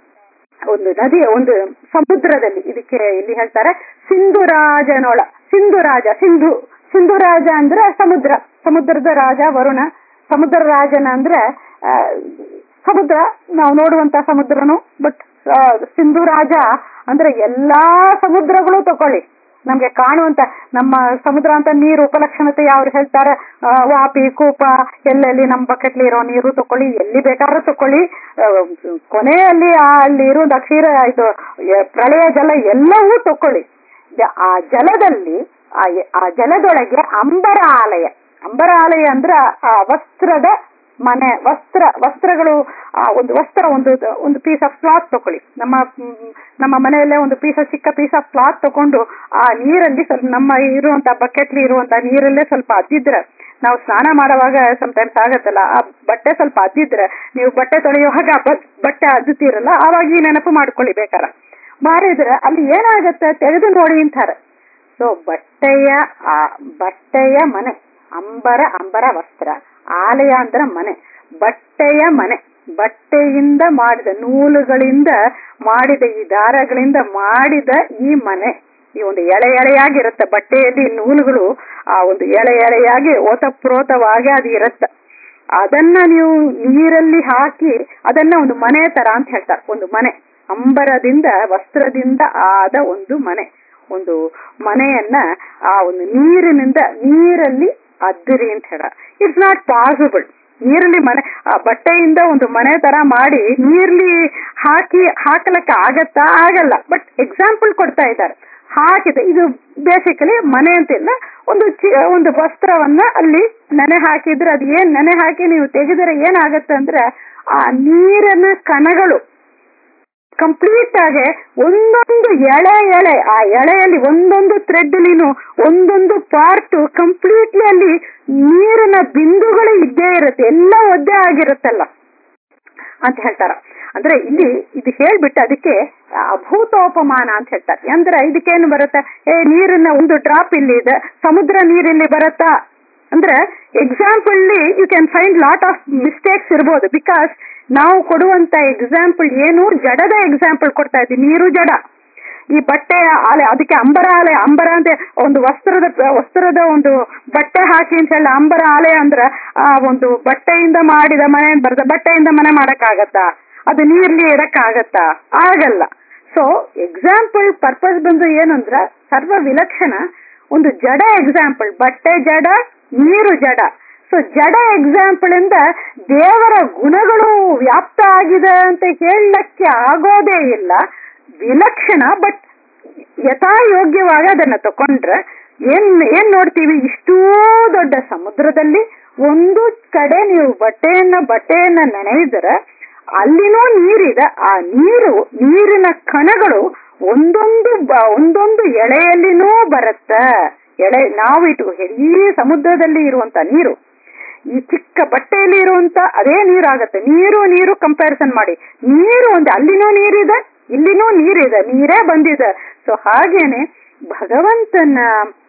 ಒಂದು ನದಿ ಒಂದು ಸಮುದ್ರದಲ್ಲಿ ಇದಕ್ಕೆ ಇಲ್ಲಿ ಹೇಳ್ತಾರೆ ಸಿಂಧುರಾಜನೊಳ ಸಿಂಧುರಾಜ ಸಿಂಧು ಸಿಂಧುರಾಜ ಅಂದ್ರೆ ಸಮುದ್ರ ಸಮುದ್ರದ ರಾಜ ವರುಣ ಸಮುದ್ರ ರಾಜನ ಅಂದ್ರೆ ಆ, ಸಮುದ್ರ ನಾವು ನೋಡುವಂತ ಸಮುದ್ರನು ಬಟ್ ಸಿಂಧು ರಾಜ ಅಂದ್ರೆ ಎಲ್ಲಾ ಸಮುದ್ರಗಳು ತಕೊಳ್ಳಿ ನಮ್ಗೆ ಕಾಣುವಂತ ನಮ್ಮ ಸಮುದ್ರ ಅಂತ ನೀರು ಉಪಲಕ್ಷಣತೆ ಯಾವ್ರು ಹೇಳ್ತಾರೆ ಆ, ವಾಪಿ ಕೂಪ ಎಲ್ಲೆಲ್ಲಿ ನಮ್ಮ ಬಕೆಟ್ಲಿ ಇರೋ ನೀರು ತಕೊಳ್ಳಿ ಎಲ್ಲಿ ಬೇಕಾದ್ರೂ ತಕೊಳ್ಳಿ ಆ, ಕೊನೆಯಲ್ಲಿ ಆ ಅಲ್ಲಿ ಇರೋ ಅಕ್ಷೀರ ಇದು ಎ- ಪ್ರಳಯ ಜಲ ಎಲ್ಲವೂ ತಕೊಳ್ಳಿ ಜ- ಆ ಜಲದಲ್ಲಿ ಆ ಎ- ಆ ಜಲದೊಳಗೆ ಅಂಬರ ಆಲಯ ಅಂಬರ ಆಲಯ ಅಂದ್ರ ಆ ವಸ್ತ್ರದ ಮನೆ ವಸ್ತ್ರ ವಸ್ತ್ರಗಳು ಆ ಒಂದು ವಸ್ತ್ರ ಒಂದು ಒಂದು ಪೀಸ್ ಆಫ್ ಕ್ಲಾತ್ ತಕೊಳ್ಳಿ ನಮ್ಮ ಮ್, ನಮ್ಮ ಮನೆಯಲ್ಲೇ ಒಂದು ಪೀಸ್ ಚಿಕ್ಕ ಪೀಸ್ ಆಫ್ ಕ್ಲಾತ್ ತಕೊಂಡು ಆ ನೀರಲ್ಲಿ ಸ್ವಲ್ಪ ನಮ್ಮ ಇರುವಂತ ಬಕೆಟ್ಲಿ ಇರುವಂತ ನೀರಲ್ಲೇ ಸ್ವಲ್ಪ ಅದ್ದಿದ್ರೆ ನಾವು ಸ್ನಾನ ಮಾಡುವಾಗ ಸಮಟೈಮ್ಸ್ ಆಗತ್ತಲ್ಲ ಆ ಬಟ್ಟೆ ಸ್ವಲ್ಪ ಅದ್ದಿದ್ರೆ ನೀವು ಬಟ್ಟೆ ತೊಳೆಯುವಾಗ ಆ ಬ- ಬಟ್ಟೆ ಅದ್ದುತ್ತೀರಲ್ಲ ಆವಾಗ ಈ ನೆನಪು ಮಾಡ್ಕೊಳ್ಳಿ ಬೇಕಾರ ಮಾಡಿದ್ರೆ ಅಲ್ಲಿ ಏನಾಗತ್ತೆ ತೆಗೆದು ನೋಡಿ ಅಂತಾರೆ ಸೊ ಬಟ್ಟೆಯ ಆ ಬಟ್ಟೆಯ ಮನೆ ಅಂಬರ ಅಂಬರ ವಸ್ತ್ರ ಆಲಯ ಅಂದ್ರೆ ಮನೆ ಬಟ್ಟೆಯ ಮನೆ ಬಟ್ಟೆಯಿಂದ ಮಾಡಿದ ನೂಲುಗಳಿಂದ ಮಾಡಿದ ಈ ದಾರಗಳಿಂದ ಮಾಡಿದ ಈ ಮನೆ ಈ ಒಂದು ಎಳೆ ಎಳೆಯಾಗಿರುತ್ತೆ ಬಟ್ಟೆಯಲ್ಲಿ ನೂಲುಗಳು ಆ ಒಂದು ಎಳೆ ಎಳೆಯಾಗಿ ಓತಪ್ರೋತವಾಗಿ ಅದು ಇರುತ್ತೆ ಅದನ್ನ ನೀವು ನೀರಲ್ಲಿ ಹಾಕಿ ಅದನ್ನ ಒಂದು ಮನೆ ತರ ಅಂತ ಹೇಳ್ತಾರೆ ಒಂದು ಮನೆ ಅಂಬರದಿಂದ ವಸ್ತ್ರದಿಂದ ಆದ ಒಂದು ಮನೆ ಒಂದು ಮನೆಯನ್ನ ಆ ಒಂದು ನೀರಿನಿಂದ ನೀರಲ್ಲಿ ಅದ್ದಿರಿ ಅಂತ ಹೇಳ ಇಟ್ಸ್ ನಾಟ್ ಪಾಸಿಬಲ್ ನೀರಲ್ಲಿ ಮನೆ ಆ ಬಟ್ಟೆಯಿಂದ ಒಂದು ಮನೆ ತರ ಮಾಡಿ ನೀರ್ಲಿ ಹಾಕಿ ಹಾಕಲಕ್ಕೆ ಆಗತ್ತಾ ಆಗಲ್ಲ ಬಟ್ ಎಕ್ಸಾಂಪಲ್ ಕೊಡ್ತಾ ಇದ್ದಾರೆ ಹಾಕಿದೆ ಇದು ಬೇಸಿಕಲಿ ಮನೆ ಅಂತಿಲ್ಲ ಒಂದು ಚಿ- ಒಂದು ವಸ್ತ್ರವನ್ನ ಅಲ್ಲಿ ನೆನೆ ಹಾಕಿದ್ರೆ ಅದು ಏನ್ ನೆನೆ ಹಾಕಿ ನೀವು ತೆಗೆದರೆ ಏನಾಗತ್ತೆ ಅಂದ್ರೆ ಆ ನೀರಿನ ಕಣಗಳು ಕಂಪ್ಲೀಟ್ ಆಗಿ ಒಂದೊಂದು ಎಳೆ ಎಳೆ ಆ ಎಳೆಯಲ್ಲಿ ಒಂದೊಂದು ಥ್ರೆಡ್ ಅಲ್ಲಿನೂ ಒಂದೊಂದು ಪಾರ್ಟ್ ಕಂಪ್ಲೀಟ್ಲಿ ಅಲ್ಲಿ ನೀರಿನ ಬಿಂದುಗಳು ಇದ್ದೇ ಇರುತ್ತೆ ಎಲ್ಲ ಒದ್ದೆ ಆಗಿರುತ್ತಲ್ಲ ಅಂತ ಹೇಳ್ತಾರ ಅಂದ್ರೆ ಇಲ್ಲಿ ಇದು ಹೇಳ್ಬಿಟ್ಟು ಅದಕ್ಕೆ ಅಭೂತೋಪಮಾನ ಅಂತ ಹೇಳ್ತಾರೆ ಅಂದ್ರೆ ಇದಕ್ಕೇನು ಬರುತ್ತೆ ಏ ನೀರಿನ ಒಂದು ಡ್ರಾಪ್ ಇಲ್ಲಿ ಇದೆ ಸಮುದ್ರ ನೀರಿಲ್ಲಿ ಬರುತ್ತಾ ಅಂದ್ರೆ example you can find lot of mistakes ಇರ್ಬೋದು ಬಿಕಾಸ್ ನಾವು ಕೊಡುವಂತ ಎಕ್ಸಾಂಪಲ್ ಏನು ಜಡದ ಎಕ್ಸಾಂಪಲ್ ಕೊಡ್ತಾ ಇದ್ದೀವಿ ನೀರು ಜಡ ಈ ಬಟ್ಟೆ ಆಲೆ ಅದಕ್ಕೆ ಅಂಬರ ಆಲೆ ಅಂಬರ ಅಂತ ಒಂದು ವಸ್ತ್ರದ ವಸ್ತ್ರದ ಒಂದು ಬಟ್ಟೆ ಹಾಕಿ ಅಂತ ಹೇಳಿ ಅಂಬರ ಆಲೆ ಅಂದ್ರ ಆ ಒಂದು ಬಟ್ಟೆಯಿಂದ ಮಾಡಿದ ಮನೆ ಅಂತ ಬರ್ತದೆ ಬಟ್ಟೆಯಿಂದ ಮನೆ ಮಾಡಕ್ಕಾಗತ್ತಾ ಅದು ನೀರ್ಲಿ ಇರಕ್ಕಾಗತ್ತಾ ಆಗಲ್ಲ ಸೊ ಎಕ್ಸಾಂಪಲ್ ಪರ್ಪಸ್ ಬಂದು ಏನಂದ್ರ ಸರ್ವ ವಿಲಕ್ಷಣ ಒಂದು ಜಡ ಎಕ್ಸಾಂಪಲ್ ಬಟ್ಟೆ ಜಡ ನೀರು ಜಡ ಸೊ ಜಡ ಎಕ್ಸಾಂಪಲ್ ಇಂದ ದೇವರ ಗುಣಗಳು ವ್ಯಾಪ್ತ ಆಗಿದೆ ಅಂತ ಹೇಳಕ್ಕೆ ಆಗೋದೇ ಇಲ್ಲ ವಿಲಕ್ಷಣ ಬಟ್ ಯಥಾಯೋಗ್ಯವಾಗಿ ಅದನ್ನ ತಕೊಂಡ್ರೆ ಏನ್ ಏನ್ ನೋಡ್ತೀವಿ ಇಷ್ಟೂ ದೊಡ್ಡ ಸಮುದ್ರದಲ್ಲಿ ಒಂದು ಕಡೆ ನೀವು ಬಟ್ಟೆಯನ್ನ ಬಟ್ಟೆಯನ್ನ ನೆನೆಯಿದ್ರೆ ಅಲ್ಲಿನೂ ನೀರಿದೆ ಆ ನೀರು ನೀರಿನ ಕಣಗಳು ಒಂದೊಂದು ಬ- ಒಂದೊಂದು ಎಳೆಯಲ್ಲಿನೂ ಬರುತ್ತ ಎಳೆ ನಾವು ಇಟ್ಟು ಈ ಸಮುದ್ರದಲ್ಲಿ ಇರುವಂತ ನೀರು ಈ ಚಿಕ್ಕ ಬಟ್ಟೆಯಲ್ಲಿ ಇರುವಂತ ಅದೇ ನೀರಾಗತ್ತೆ ನೀರು ನೀರು ಕಂಪ್ಯಾರಿಸನ್ ಮಾಡಿ ನೀರು ಒಂದು ಅಲ್ಲಿನೂ ನೀರಿದೆ ಇಲ್ಲಿನೂ ನೀರಿದೆ ನೀರೇ ಬಂದಿದೆ ಸೊ ಹಾಗೇನೆ ಭಗವಂತನ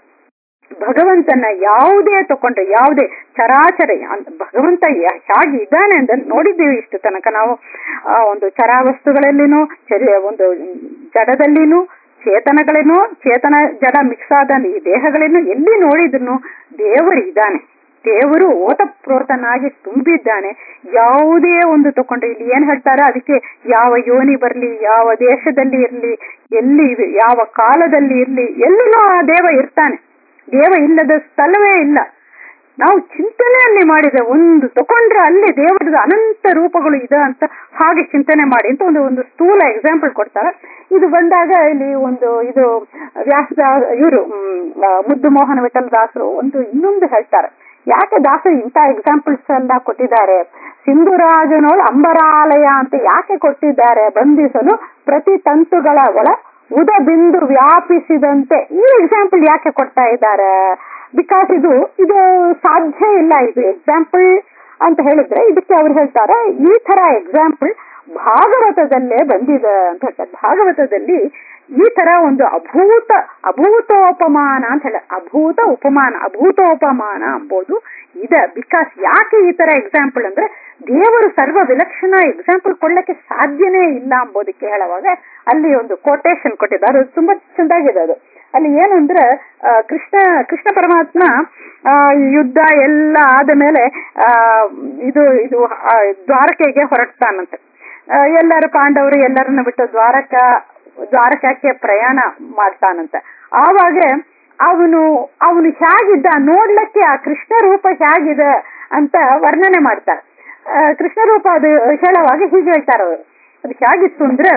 ಭಗವಂತನ ಯಾವುದೇ ತಕೊಂಡ್ರೆ ಯಾವುದೇ ಚರಾಚರ ಅನ್- ಭಗವಂತ ಯಾ- ಹೇಗೆ ಇದ್ದಾನೆ ಅಂತ ನೋಡಿದ್ದೀವಿ ಇಷ್ಟು ತನಕ ನಾವು ಆ, ಒಂದು ಚರ ವಸ್ತುಗಳಲ್ಲಿನೂ ಚರಿ- ಒಂದು ಜಡದಲ್ಲಿನೂ ಚೇತನಗಳೇನು ಚೇತನ ಜಡ ಮಿಕ್ಸ್ ಆದ ಈ ದೇಹಗಳೇನು ಎಲ್ಲಿ ನೋಡಿದ್ರು ದೇವರು ಇದ್ದಾನೆ ದೇವರು ಓತಪ್ರೋತನಾಗಿ ತುಂಬಿದ್ದಾನೆ ಯಾವುದೇ ಒಂದು ತಕೊಂಡ್ರೆ ಇಲ್ಲಿ ಏನ್ ಹೇಳ್ತಾರೆ ಅದಕ್ಕೆ ಯಾವ ಯೋನಿ ಬರ್ಲಿ ಯಾವ ದೇಶದಲ್ಲಿ ಇರ್ಲಿ ಎಲ್ಲಿ ಇದು- ಯಾವ ಕಾಲದಲ್ಲಿ ಇರ್ಲಿ ಎಲ್ಲೂ ಆ ದೇವ ಇರ್ತಾನೆ ದೇವ ಇಲ್ಲದ ಸ್ಥಳವೇ ಇಲ್ಲ ನಾವು ಚಿಂತನೆಯಲ್ಲಿ ಮಾಡಿದ ಒಂದು ತಕೊಂಡ್ರೆ ಅಲ್ಲಿ ದೇವರದ ಅನಂತ ರೂಪಗಳು ಇದೆ ಅಂತ ಹಾಗೆ ಚಿಂತನೆ ಮಾಡಿ ಅಂತ ಒಂದು ಒಂದು ಸ್ಥೂಲ ಎಕ್ಸಾಂಪಲ್ ಕೊಡ್ತಾರೆ ಇದು ಬಂದಾಗ ಇಲ್ಲಿ ಒಂದು ಇದು ವ್ಯಾಸದ ಇವರು ಮುದ್ದು ಮೋಹನ ವಿಠಲ್ ದಾಸರು ಒಂದು ಇನ್ನೊಂದು ಹೇಳ್ತಾರೆ ಯಾಕೆ ದಾಸರು ಇಂಥ ಎಕ್ಸಾಂಪಲ್ಸ್ ಎಲ್ಲ ಕೊಟ್ಟಿದ್ದಾರೆ ಸಿಂಧುರಾಜನೋಳು ಅಂಬರಾಲಯ ಅಂತ ಯಾಕೆ ಕೊಟ್ಟಿದ್ದಾರೆ ಬಂಧಿಸಲು ಪ್ರತಿ ತಂತುಗಳ ಒಳ ಉದ ಬಿಂದು ವ್ಯಾಪಿಸಿದಂತೆ ಈ ಎಕ್ಸಾಂಪಲ್ ಯಾಕೆ ಕೊಡ್ತಾ ಇದ್ದಾರೆ ಬಿಕಾಸ್ ಇದು ಇದು ಸಾಧ್ಯ ಇಲ್ಲ ಇದು ಎಕ್ಸಾಂಪಲ್ ಅಂತ ಹೇಳಿದ್ರೆ ಇದಕ್ಕೆ ಅವ್ರು ಹೇಳ್ತಾರೆ ಈ ತರ ಎಕ್ಸಾಂಪಲ್ ಭಾಗವತದಲ್ಲೇ ಬಂದಿದೆ ಅಂತ ಹೇಳ್ತಾರೆ ಭಾಗವತದಲ್ಲಿ ಈ ತರ ಒಂದು ಅಭೂತ ಅಭೂತೋಪಮಾನ ಅಂತ ಹೇಳ ಅಭೂತ ಉಪಮಾನ ಅಭೂತೋಪಮಾನ ಅಂಬೋದು ಇದೆ ಬಿಕಾಸ್ ಯಾಕೆ ಈ ತರ ಎಕ್ಸಾಂಪಲ್ ಅಂದ್ರೆ ದೇವರು ಸರ್ವ ವಿಲಕ್ಷಣ ಎಕ್ಸಾಂಪಲ್ ಕೊಡ್ಲಿಕ್ಕೆ ಸಾಧ್ಯನೇ ಇಲ್ಲ ಅಂಬೋದಕ್ಕೆ ಹೇಳುವಾಗ ಅಲ್ಲಿ ಒಂದು ಕೋಟೇಶನ್ ಕೊಟ್ಟಿದ್ದಾರೆ ಅದು ತುಂಬಾ ಚೆಂದಾಗಿದೆ ಅದು ಅಲ್ಲಿ ಏನು ಅಂದ್ರೆ ಆ, ಕೃಷ್ಣ ಕೃಷ್ಣ ಪರಮಾತ್ಮ ಆ, ಈ ಯುದ್ಧ ಎಲ್ಲ ಆದ ಮೇಲೆ ಆ, ಇದು ಇದು ಆ, ದ್ವಾರಕೆಗೆ ಹೊರಡ್ತಾನಂತೆ ಆ, ಎಲ್ಲರೂ ಪಾಂಡವರು ಎಲ್ಲರನ್ನ ಬಿಟ್ಟು ದ್ವಾರಕ ದ್ವಾರಕಕ್ಕೆ ಪ್ರಯಾಣ ಮಾಡ್ತಾನಂತೆ ಆವಾಗ ಅವನು ಅವನು ಹೇಗಿದ್ದ ನೋಡ್ಲಿಕ್ಕೆ ಆ ಕೃಷ್ಣ ರೂಪ ಹೇಗಿದೆ ಅಂತ ವರ್ಣನೆ ಮಾಡ್ತಾರೆ ಆ, ಕೃಷ್ಣ ರೂಪ ಅದು ಹೇಳುವಾಗ ಹೀಗೆ ಹೇಳ್ತಾರೆ ಅವರು ಅದು ಹೇಗಿತ್ತು ಅಂದ್ರೆ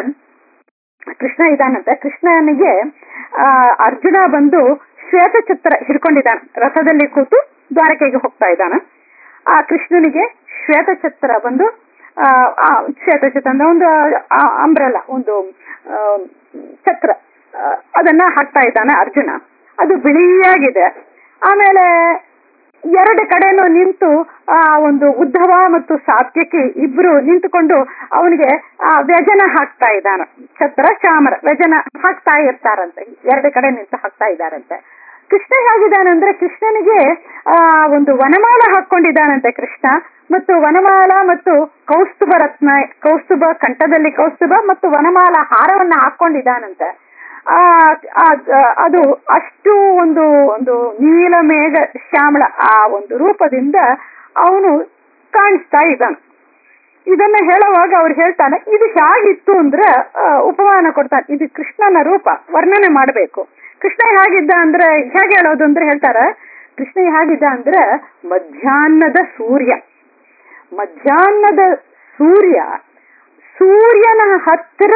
ಕೃಷ್ಣ ಇದಾನಂತೆ ಕೃಷ್ಣನಿಗೆ ಆ ಅರ್ಜುನ ಬಂದು ಶ್ವೇತಚಿತ್ರ ಹಿಡ್ಕೊಂಡಿದ್ದಾನೆ ರಥದಲ್ಲಿ ಕೂತು ದ್ವಾರಕೆಗೆ ಹೋಗ್ತಾ ಇದ್ದಾನೆ ಆ ಕೃಷ್ಣನಿಗೆ ಶ್ವೇತಚಿತ್ರ ಬಂದು ಆ ಆ ಶ್ವೇತಚಿತ್ರ ಅಂದ್ರೆ ಒಂದು ಅಂಬ್ರಲ್ಲ ಒಂದು ಆ, ಛತ್ರ ಆ, ಅದನ್ನ ಹಾಕ್ತಾ ಇದ್ದಾನೆ ಅರ್ಜುನ ಅದು ಬಿಳಿಯಾಗಿದೆ ಆಮೇಲೆ ಎರಡು ಕಡೆನೂ ನಿಂತು ಆ ಒಂದು ಉದ್ಧವ ಮತ್ತು ಸಾತ್ಯಕಿ ಇಬ್ರು ನಿಂತುಕೊಂಡು ಅವನಿಗೆ ಆ ವ್ಯಜನ ಹಾಕ್ತಾ ಇದ್ದಾನೆ ಛತ್ರ ಚಾಮರ ವ್ಯಜನ ಹಾಕ್ತಾ ಇರ್ತಾರಂತೆ ಎರಡು ಕಡೆ ನಿಂತು ಹಾಕ್ತಾ ಇದ್ದಾರಂತೆ ಕೃಷ್ಣ ಹೇಗಿದ್ದಾನಂದ್ರೆ ಕೃಷ್ಣನಿಗೆ ಆ ಒಂದು ವನಮಾಲ ಹಾಕೊಂಡಿದ್ದಾನಂತೆ ಕೃಷ್ಣ ಮತ್ತು ವನಮಾಲ ಮತ್ತು ಕೌಸ್ತುಭ ರತ್ನ ಕೌಸ್ತುಭ ಕಂಠದಲ್ಲಿ ಕೌಸ್ತುಭ ಮತ್ತು ವನಮಾಲ ಹಾರವನ್ನ ಹಾಕೊಂಡಿದ್ದಾನಂತೆ ಆ ಆ- ಅದು ಅಷ್ಟು ಒಂದು ಒಂದು ನೀಲ ಮೇಘ ಶ್ಯಾಮಳ ಆ ಒಂದು ರೂಪದಿಂದ ಅವನು ಕಾಣಿಸ್ತಾ ಇದ್ದಾನೆ ಇದನ್ನ ಹೇಳುವಾಗ ಅವ್ರು ಹೇಳ್ತಾನೆ ಇದು ಹೇಗಿತ್ತು ಅಂದ್ರೆ ಆ, ಉಪಮಾನ ಕೊಡ್ತಾನೆ ಇದು ಕೃಷ್ಣನ ರೂಪ ವರ್ಣನೆ ಮಾಡಬೇಕು ಕೃಷ್ಣ ಹೇಗಿದ್ದ ಅಂದ್ರೆ ಹೇಗೆ ಹೇಳೋದು ಅಂದ್ರೆ ಹೇಳ್ತಾರೆ ಕೃಷ್ಣ ಹೇಗಿದ್ದ ಅಂದ್ರೆ ಮಧ್ಯಾಹ್ನದ ಸೂರ್ಯ ಮಧ್ಯಾಹ್ನದ ಸೂರ್ಯ ಸೂರ್ಯನ ಹತ್ರ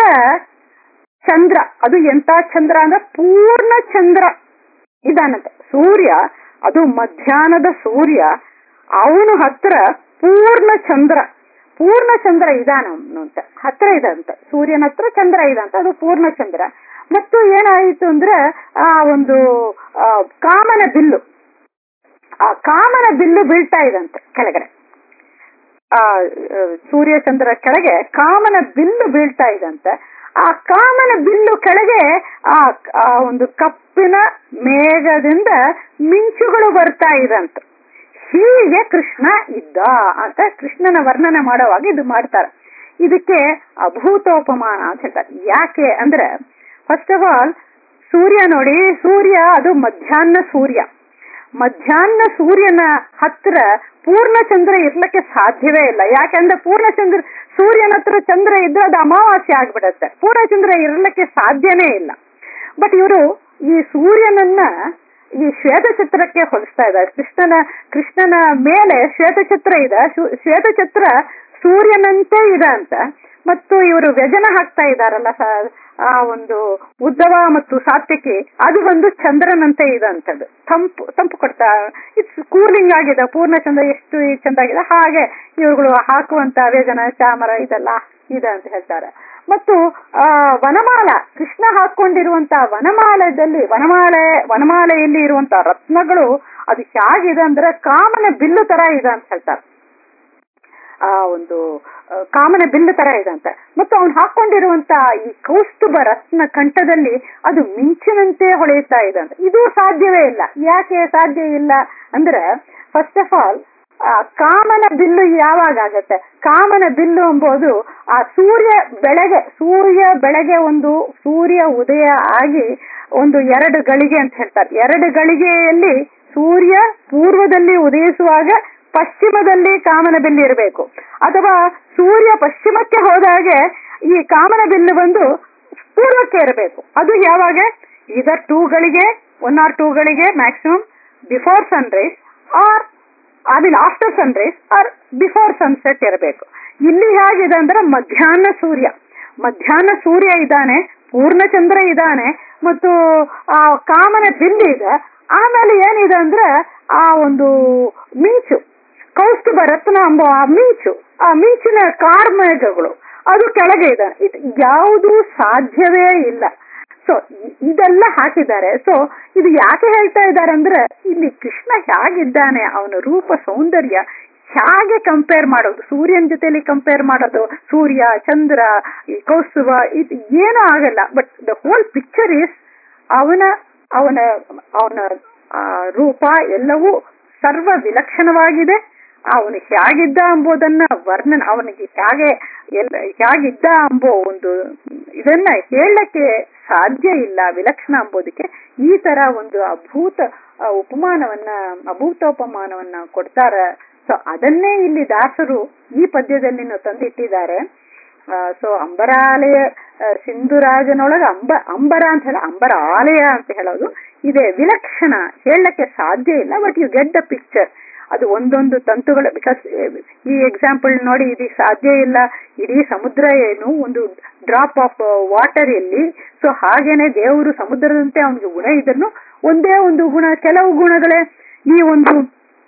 ಚಂದ್ರ ಅದು ಎಂತ ಚಂದ್ರ ಅಂದ್ರೆ ಪೂರ್ಣ ಚಂದ್ರ ಇದಾನಂತೆ ಸೂರ್ಯ ಅದು ಮಧ್ಯಾಹ್ನದ ಸೂರ್ಯ ಅವನು ಹತ್ರ ಪೂರ್ಣ ಚಂದ್ರ ಪೂರ್ಣ ಚಂದ್ರ ಇದಾನ ಅಂತ ಹತ್ರ ಇದಂತೆ ಸೂರ್ಯನ ಹತ್ರ ಚಂದ್ರ ಇದಂತೆ ಅದು ಪೂರ್ಣ ಚಂದ್ರ ಮತ್ತು ಏನಾಯಿತು ಅಂದ್ರೆ ಆ ಒಂದು ಆ, ಕಾಮನ ಬಿಲ್ಲು ಆ ಕಾಮನ ಬಿಲ್ಲು ಬೀಳ್ತಾ ಇದಂತೆ ಕೆಳಗಡೆ ಆ ಆ, ಸೂರ್ಯ ಚಂದ್ರ ಕೆಳಗೆ ಕಾಮನ ಬಿಲ್ಲು ಬೀಳ್ತಾ ಇದಂತೆ ಆ ಕಾಮನ ಬಿಲ್ಲು ಕೆಳಗೆ ಆ ಆ ಒಂದು ಕಪ್ಪಿನ ಮೇಘದಿಂದ ಮಿಂಚುಗಳು ಬರ್ತಾ ಇದಂತೆ ಹೀಗೆ ಕೃಷ್ಣ ಇದ್ದ ಅಂತ ಕೃಷ್ಣನ ವರ್ಣನೆ ಮಾಡುವಾಗ ಇದು ಮಾಡ್ತಾರೆ ಇದಕ್ಕೆ ಅಭೂತೋಪಮಾನ ಅಂತ ಹೇಳ್ತಾರೆ ಯಾಕೆ ಅಂದ್ರೆ ಫಸ್ಟ್ ಆಫ್ ಆಲ್ ಸೂರ್ಯ ನೋಡಿ ಸೂರ್ಯ ಅದು ಮಧ್ಯಾಹ್ನ ಸೂರ್ಯ ಮಧ್ಯಾಹ್ನ ಸೂರ್ಯನ ಹತ್ರ ಪೂರ್ಣ ಚಂದ್ರ ಇರ್ಲಿಕ್ಕೆ ಸಾಧ್ಯವೇ ಇಲ್ಲ ಯಾಕಂದ್ರೆ ಪೂರ್ಣ ಚಂದ್ರ ಸೂರ್ಯನ ಹತ್ರ ಚಂದ್ರ ಇದ್ರೆ ಅದು ಅಮಾವಾಸ್ಯೆ ಆಗ್ಬಿಡತ್ತೆ ಪೂರ್ಣ ಚಂದ್ರ ಇರ್ಲಿಕ್ಕೆ ಸಾಧ್ಯನೇ ಇಲ್ಲ ಬಟ್ ಇವರು ಈ ಸೂರ್ಯನನ್ನ ಈ ಶ್ವೇತಚಿತ್ರಕ್ಕೆ ಹೋಲಿಸ್ತಾ ಇದ್ದಾರೆ ಕೃಷ್ಣನ ಕೃಷ್ಣನ ಮೇಲೆ ಶ್ವೇತಚಿತ್ರ ಇದೆ ಶು- ಶ್ವೇತಚಿತ್ರ ಸೂರ್ಯನಂತೆ ಇದೆ ಅಂತ ಮತ್ತು ಇವರು ವ್ಯಜನ ಹಾಕ್ತಾ ಇದಾರಲ್ಲ ಸ- ಆ ಒಂದು ಉದ್ದವ ಮತ್ತು ಸಾತ್ವಿಕಿ ಅದು ಒಂದು ಚಂದ್ರನಂತೆ ಇದೆ ಅಂತದ್ದು ತಂಪು ತಂಪು ಕೊಡ್ತಾ ಇಟ್ಸ್ ಕೂಲಿಂಗ್ ಆಗಿದೆ ಪೂರ್ಣ ಚಂದ್ರ ಎಷ್ಟು ಚಂದ ಆಗಿದೆ ಹಾಗೆ ಇವುಗಳು ಹಾಕುವಂತ ವ್ಯಜನ ಚಾಮರ ಇದೆಲ್ಲ ಇದೆ ಅಂತ ಹೇಳ್ತಾರೆ ಮತ್ತು ಆ ವನಮಾಲ ಕೃಷ್ಣ ಹಾಕೊಂಡಿರುವಂತ ವನಮಾಲದಲ್ಲಿ ವನಮಾಲೆ ವನಮಾಲೆಯಲ್ಲಿ ಇರುವಂತ ರತ್ನಗಳು ಅದು ಹೇಗಿದೆ ಅಂದ್ರೆ ಕಾಮನ ಬಿಲ್ಲು ತರ ಇದೆ ಅಂತ ಹೇಳ್ತಾರೆ ಆ ಒಂದು ಆ, ಕಾಮನ ಬಿಲ್ಲು ತರ ಇದೆ ಅಂತ ಮತ್ತು ಅವನು ಹಾಕೊಂಡಿರುವಂತ ಈ ಕೌಸ್ತುಭ ರತ್ನ ಕಂಠದಲ್ಲಿ ಅದು ಮಿಂಚಿನಂತೆ ಹೊಳೆಯುತ್ತಾ ಇದೆ ಅಂತ ಇದು ಸಾಧ್ಯವೇ ಇಲ್ಲ ಯಾಕೆ ಸಾಧ್ಯ ಇಲ್ಲ ಅಂದ್ರೆ ಫಸ್ಟ್ ಆಫ್ ಆಲ್ ಆ ಕಾಮನ ಬಿಲ್ಲು ಯಾವಾಗ ಆಗತ್ತೆ ಕಾಮನ ಬಿಲ್ಲು ಎಂಬುದು ಆ ಸೂರ್ಯ ಬೆಳಗ್ಗೆ ಸೂರ್ಯ ಬೆಳಗ್ಗೆ ಒಂದು ಸೂರ್ಯ ಉದಯ ಆಗಿ ಒಂದು ಎರಡು ಗಳಿಗೆ ಅಂತ ಹೇಳ್ತಾರೆ ಎರಡು ಗಳಿಗೆಯಲ್ಲಿ ಸೂರ್ಯ ಪೂರ್ವದಲ್ಲಿ ಉದಯಿಸುವಾಗ ಪಶ್ಚಿಮದಲ್ಲಿ ಕಾಮನ ಬಿಲ್ಲು ಇರಬೇಕು ಅಥವಾ ಸೂರ್ಯ ಪಶ್ಚಿಮಕ್ಕೆ ಹೋದಾಗೆ ಈ ಕಾಮನ ಬಿಲ್ಲು ಬಂದು ಪೂರ್ವಕ್ಕೆ ಇರಬೇಕು ಅದು ಯಾವಾಗ ಇದರ್ ಟೂಗಳಿಗೆ ಒನ್ ಆರ್ ಟೂಗಳಿಗೆ maximum before sunrise or I mean after sunrise or before sunset ಇರಬೇಕು ಇಲ್ಲಿ ಹೇಗಿದೆ ಅಂದ್ರೆ ಮಧ್ಯಾಹ್ನ ಸೂರ್ಯ ಮಧ್ಯಾಹ್ನ ಸೂರ್ಯ ಇದ್ದಾನೆ ಪೂರ್ಣಚಂದ್ರ ಇದ್ದಾನೆ ಮತ್ತು ಆ ಕಾಮನ ಬಿಲ್ಲು ಇದೆ ಆಮೇಲೆ ಏನಿದೆ ಅಂದ್ರೆ ಆ ಒಂದು ಮಿಂಚು ಕೌಸ್ತುಭ ರತ್ನ ಎಂಬ ಆ ಮಿಂಚು ಆ ಮಿಂಚಿನ ಕಾರ್ಮೇಘಗಳು ಅದು ಕೆಳಗೆ ಇದೆ ಇದು ಯಾವುದು ಸಾಧ್ಯವೇ ಇಲ್ಲ ಸೊ ಇದೆಲ್ಲ ಹಾಕಿದ್ದಾರೆ ಸೊ ಇದು ಯಾಕೆ ಹೇಳ್ತಾ ಇದ್ದಾರೆ ಅಂದ್ರೆ ಇಲ್ಲಿ ಕೃಷ್ಣ ಹೇಗಿದ್ದಾನೆ ಅವನ ರೂಪ ಸೌಂದರ್ಯ ಹೇಗೆ ಕಂಪೇರ್ ಮಾಡೋದು ಸೂರ್ಯನ ಜೊತೆಲಿ ಕಂಪೇರ್ ಮಾಡೋದು ಸೂರ್ಯ ಚಂದ್ರ ಈ ಕೌಸ್ತುಭ ಇದು ಏನೂ ಆಗಲ್ಲ but the whole picture is ಅವನ ಅವನ ಅವನ ಆ, ರೂಪ ಎಲ್ಲವೂ ಸರ್ವ ವಿಲಕ್ಷಣವಾಗಿದೆ ಅವನು ಹೇಗಿದ್ದ ಎಂಬುದನ್ನ ವರ್ಣನ ಅವನಿಗೆ ಹೇಗೆ ಎಲ್ಲ ಹೇಗಿದ್ದ ಎಂಬೋ ಒಂದು ಇದನ್ನ ಹೇಳಕ್ಕೆ ಸಾಧ್ಯ ಇಲ್ಲ ವಿಲಕ್ಷಣ ಎಂಬುದಕ್ಕೆ ಈ ತರ ಒಂದು ಅಭೂತ ಆ, ಉಪಮಾನವನ್ನ ಅಭೂತೋಪಮಾನವನ್ನ ಕೊಡ್ತಾರ ಸೊ ಅದನ್ನೇ ಇಲ್ಲಿ ದಾಸರು ಈ ಪದ್ಯದಲ್ಲಿ ತಂದಿಟ್ಟಿದ್ದಾರೆ ಸೊ ಅಂಬರಾಲಯ ಆ, ಸಿಂಧುರಾಜನೊಳಗ ಅಂಬ ಅಂಬರ ಅಂತ ಹೇಳ ಅಂಬರ ಆಲಯ ಅಂತ ಹೇಳೋದು ಇದೆ ವಿಲಕ್ಷಣ ಹೇಳಕ್ಕೆ ಸಾಧ್ಯ ಇಲ್ಲ but you get the picture ಅದು ಒಂದೊಂದು ತಂತುಗಳು ಬಿಕಾಸ್ ಈ ಎಕ್ಸಾಂಪಲ್ ನೋಡಿ ಇದು ಸಾಧ್ಯ ಇಲ್ಲ ಇಡೀ ಸಮುದ್ರ ಏನು ಒಂದು ಡ್ರಾಪ್ ಆಫ್ ವಾಟರ್ ಎಲ್ಲಿ ಸೊ ಹಾಗೇನೆ ದೇವರು ಸಮುದ್ರದಂತೆ ಅವನಿಗೆ ಗುಣ ಇದನ್ನು ಒಂದೇ ಒಂದು ಗುಣ ಕೆಲವು ಗುಣಗಳೇ ಈ ಒಂದು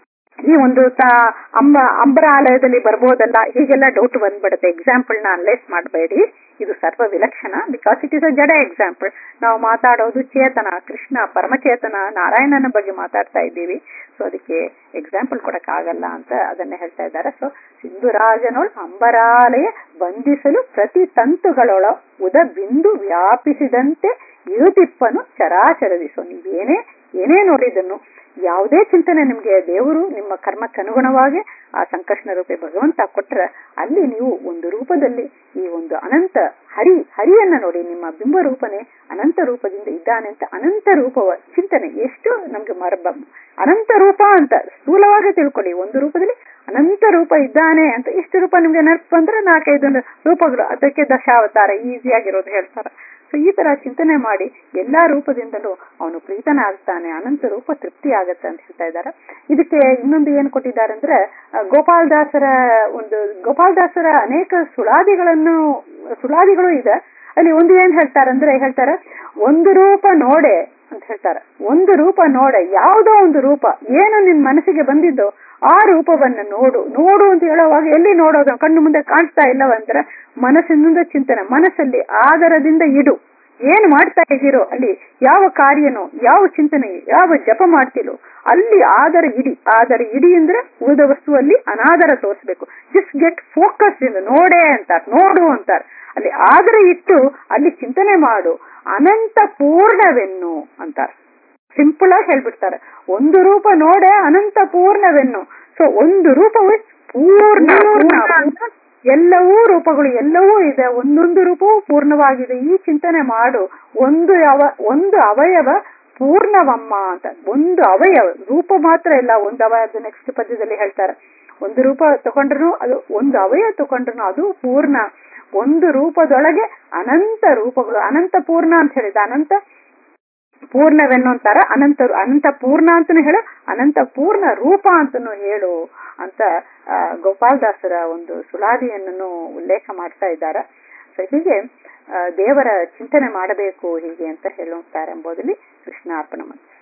ಈ ಒಂದು ತ- ಅಂಬ ಅಂಬರಾಲಯದಲ್ಲಿ ಬರ್ಬೋದಲ್ಲ ಹೀಗೆಲ್ಲ ಡೌಟ್ ಬಂದ್ಬಿಡುತ್ತೆ ಎಕ್ಸಾಂಪಲ್ ನ ಅನಲೈಸ್ ಮಾಡಬೇಡಿ ಇದು ಸರ್ವ ವಿಲಕ್ಷಣ ಬಿಕಾಸ್ ಇಟ್ ಇಸ್ ಅ ಜಡ ಎಕ್ಸಾಂಪಲ್ ನಾವು ಮಾತಾಡೋದು ಚೇತನ ಕೃಷ್ಣ ಪರಮಚೇತನ ನಾರಾಯಣನ ಬಗ್ಗೆ ಮಾತಾಡ್ತಾ ಇದ್ದೀವಿ ಸೊ ಅದಕ್ಕೆ ಎಕ್ಸಾಂಪಲ್ ಕೊಡಕ್ ಆಗಲ್ಲ ಅಂತ ಅದನ್ನ ಹೇಳ್ತಾ ಇದ್ದಾರೆ ಸೊ ಸಿಂಧುರಾಜನೊಳ್ ಅಂಬರಾಲಯ ಬಂಧಿಸಲು ಪ್ರತಿ ತಂತುಗಳೊಳ ಉದ ಬಿಂದು ವ್ಯಾಪಿಸಿದಂತೆ ಇರುತಿಪ್ಪನು ಚರಾಚರದಿ ಸೊ ನೀವೇನೇ ಏನೇ ನೋಡಿದನ್ನು ಯಾವುದೇ ಚಿಂತನೆ ನಿಮ್ಗೆ ದೇವರು ನಿಮ್ಮ ಕರ್ಮಕ್ಕೆ ಅನುಗುಣವಾಗಿ ಆ ಸಂಕಷ್ಣ ರೂಪಿ ಭಗವಂತ ಕೊಟ್ರೆ ಅಲ್ಲಿ ನೀವು ಒಂದು ರೂಪದಲ್ಲಿ ಈ ಒಂದು ಅನಂತ ಹರಿ ಹರಿಯನ್ನ ನೋಡಿ ನಿಮ್ಮ ಬಿಂಬ ರೂಪನೇ ಅನಂತ ರೂಪದಿಂದ ಇದ್ದಾನೆ ಅಂತ ಅನಂತ ರೂಪವ ಚಿಂತನೆ ಎಷ್ಟು ನಮ್ಗೆ ಮರಬ ಅನಂತ ರೂಪ ಅಂತ ಸ್ಥೂಲವಾಗಿ ತಿಳ್ಕೊಳ್ಳಿ ಒಂದು ರೂಪದಲ್ಲಿ ಅನಂತ ರೂಪ ಇದ್ದಾನೆ ಅಂತ ಎಷ್ಟು ರೂಪ ನಿಮ್ಗೆ ನೆನಪು ಬಂದ್ರೆ ನಾಲ್ಕೈದು ರೂಪಗಳು ಅದಕ್ಕೆ ದಶಾವತಾರ ಈಸಿಯಾಗಿರೋದು ಹೇಳ್ತಾರೆ ಸೊ ಈ ತರ ಚಿಂತನೆ ಮಾಡಿ ಎಲ್ಲಾ ರೂಪದಿಂದಲೂ ಅವನು ಪ್ರೀತನಾಗ್ತಾನೆ ಅನಂತ ರೂಪ ತೃಪ್ತಿ ಆಗತ್ತೆ ಅಂತ ಹೇಳ್ತಾ ಇದ್ದಾರೆ ಇದಕ್ಕೆ ಇನ್ನೊಂದು ಏನ್ ಕೊಟ್ಟಿದ್ದಾರೆ ಅಂದ್ರೆ ಆ, ಗೋಪಾಲದಾಸರ ಒಂದು ಗೋಪಾಲದಾಸರ ಅನೇಕ ಸುಳಾದಿಗಳನ್ನು ಸುಳಾದಿಗಳು ಇದೆ ಅಲ್ಲಿ ಒಂದು ಏನ್ ಹೇಳ್ತಾರೆ ಅಂದ್ರೆ ಹೇಳ್ತಾರೆ ಒಂದು ರೂಪ ನೋಡೆ ಅಂತ ಹೇಳ್ತಾರೆ ಒಂದು ರೂಪ ನೋಡೆ ಯಾವುದೋ ಒಂದು ರೂಪ ಏನು ನಿನ್ ಮನಸ್ಸಿಗೆ ಬಂದಿದ್ದೋ ಆ ರೂಪವನ್ನ ನೋಡು ನೋಡು ಅಂತ ಹೇಳುವಾಗ ಎಲ್ಲಿ ನೋಡೋದು ಕಣ್ಣು ಮುಂದೆ ಕಾಣಿಸ್ತಾ ಇಲ್ಲವಂದ್ರೆ ಮನಸ್ಸಿನಿಂದ ಚಿಂತನೆ ಮನಸ್ಸಲ್ಲಿ ಆದರದಿಂದ ಇಡು ಏನ್ ಮಾಡ್ತಾ ಇದ್ದೀರೋ ಅಲ್ಲಿ ಯಾವ ಕಾರ್ಯನೋ ಯಾವ ಚಿಂತನೆ ಯಾವ ಜಪ ಮಾಡ್ತಿರೋ ಅಲ್ಲಿ ಆದರ ಇಡಿ ಆದರ ಇಡಿ ಅಂದ್ರೆ ಉಳಿದ ವಸ್ತುವಲ್ಲಿ ಅನಾದರ ತೋರಿಸ್ಬೇಕು ಜಸ್ಟ್ ಗೆಟ್ ಫೋಕಸ್ ಇಂದ ನೋಡೇ ಅಂತಾರ ನೋಡು ಅಂತಾರ ಅಲ್ಲಿ ಆದರ ಇಟ್ಟು ಅಲ್ಲಿ ಚಿಂತನೆ ಮಾಡು ಅನಂತ ಪೂರ್ಣವೆನ್ನು ಅಂತಾರ ಸಿಂಪಲ್ ಆಗಿ ಹೇಳ್ಬಿಡ್ತಾರೆ ಒಂದು ರೂಪ ನೋಡೆ ಅನಂತ ಪೂರ್ಣವೆನ್ನು ಸೊ ಒಂದು ರೂಪವು ಪೂರ್ಣ ಪೂರ್ಣ ಎಲ್ಲವೂ ರೂಪಗಳು ಎಲ್ಲವೂ ಇದೆ ಒಂದೊಂದು ರೂಪವೂ ಪೂರ್ಣವಾಗಿದೆ ಈ ಚಿಂತನೆ ಮಾಡು ಒಂದು ಅವ ಒಂದು ಅವಯವ ಪೂರ್ಣವಮ್ಮ ಅಂತ ಒಂದು ಅವಯವ ರೂಪ ಮಾತ್ರ ಇಲ್ಲ ಒಂದು ಅವಯವ ನೆಕ್ಸ್ಟ್ ಪದ್ಯದಲ್ಲಿ ಹೇಳ್ತಾರೆ ಒಂದು ರೂಪ ತಗೊಂಡ್ರು ಅದು ಒಂದು ಅವಯವ ತಗೊಂಡ್ರು ಅದು ಪೂರ್ಣ ಒಂದು ರೂಪದೊಳಗೆ ಅನಂತ ರೂಪಗಳು ಅನಂತ ಪೂರ್ಣ ಅಂತ ಹೇಳಿದ ಅನಂತ ಪೂರ್ಣವೆನ್ನು ಅಂತಾರ ಅನಂತ ಅನಂತ ಪೂರ್ಣ ಅಂತಾನು ಹೇಳು ಅನಂತ ಪೂರ್ಣ ರೂಪ ಅಂತಾನು ಹೇಳು ಅಂತ ಆ, ಗೋಪಾಲದಾಸರ ಒಂದು ಸುಳಾದಿಯನ್ನು ಉಲ್ಲೇಖ ಮಾಡ್ತಾ ಇದ್ದಾರೆ ಸೊ ಹೀಗೆ ಆ, ದೇವರ ಚಿಂತನೆ ಮಾಡಬೇಕು ಹೀಗೆ ಅಂತ ಹೇಳುತ್ತಾರೆ ಎಂಬುದರಲ್ಲಿ ಕೃಷ್ಣ ಅರ್ಪಣ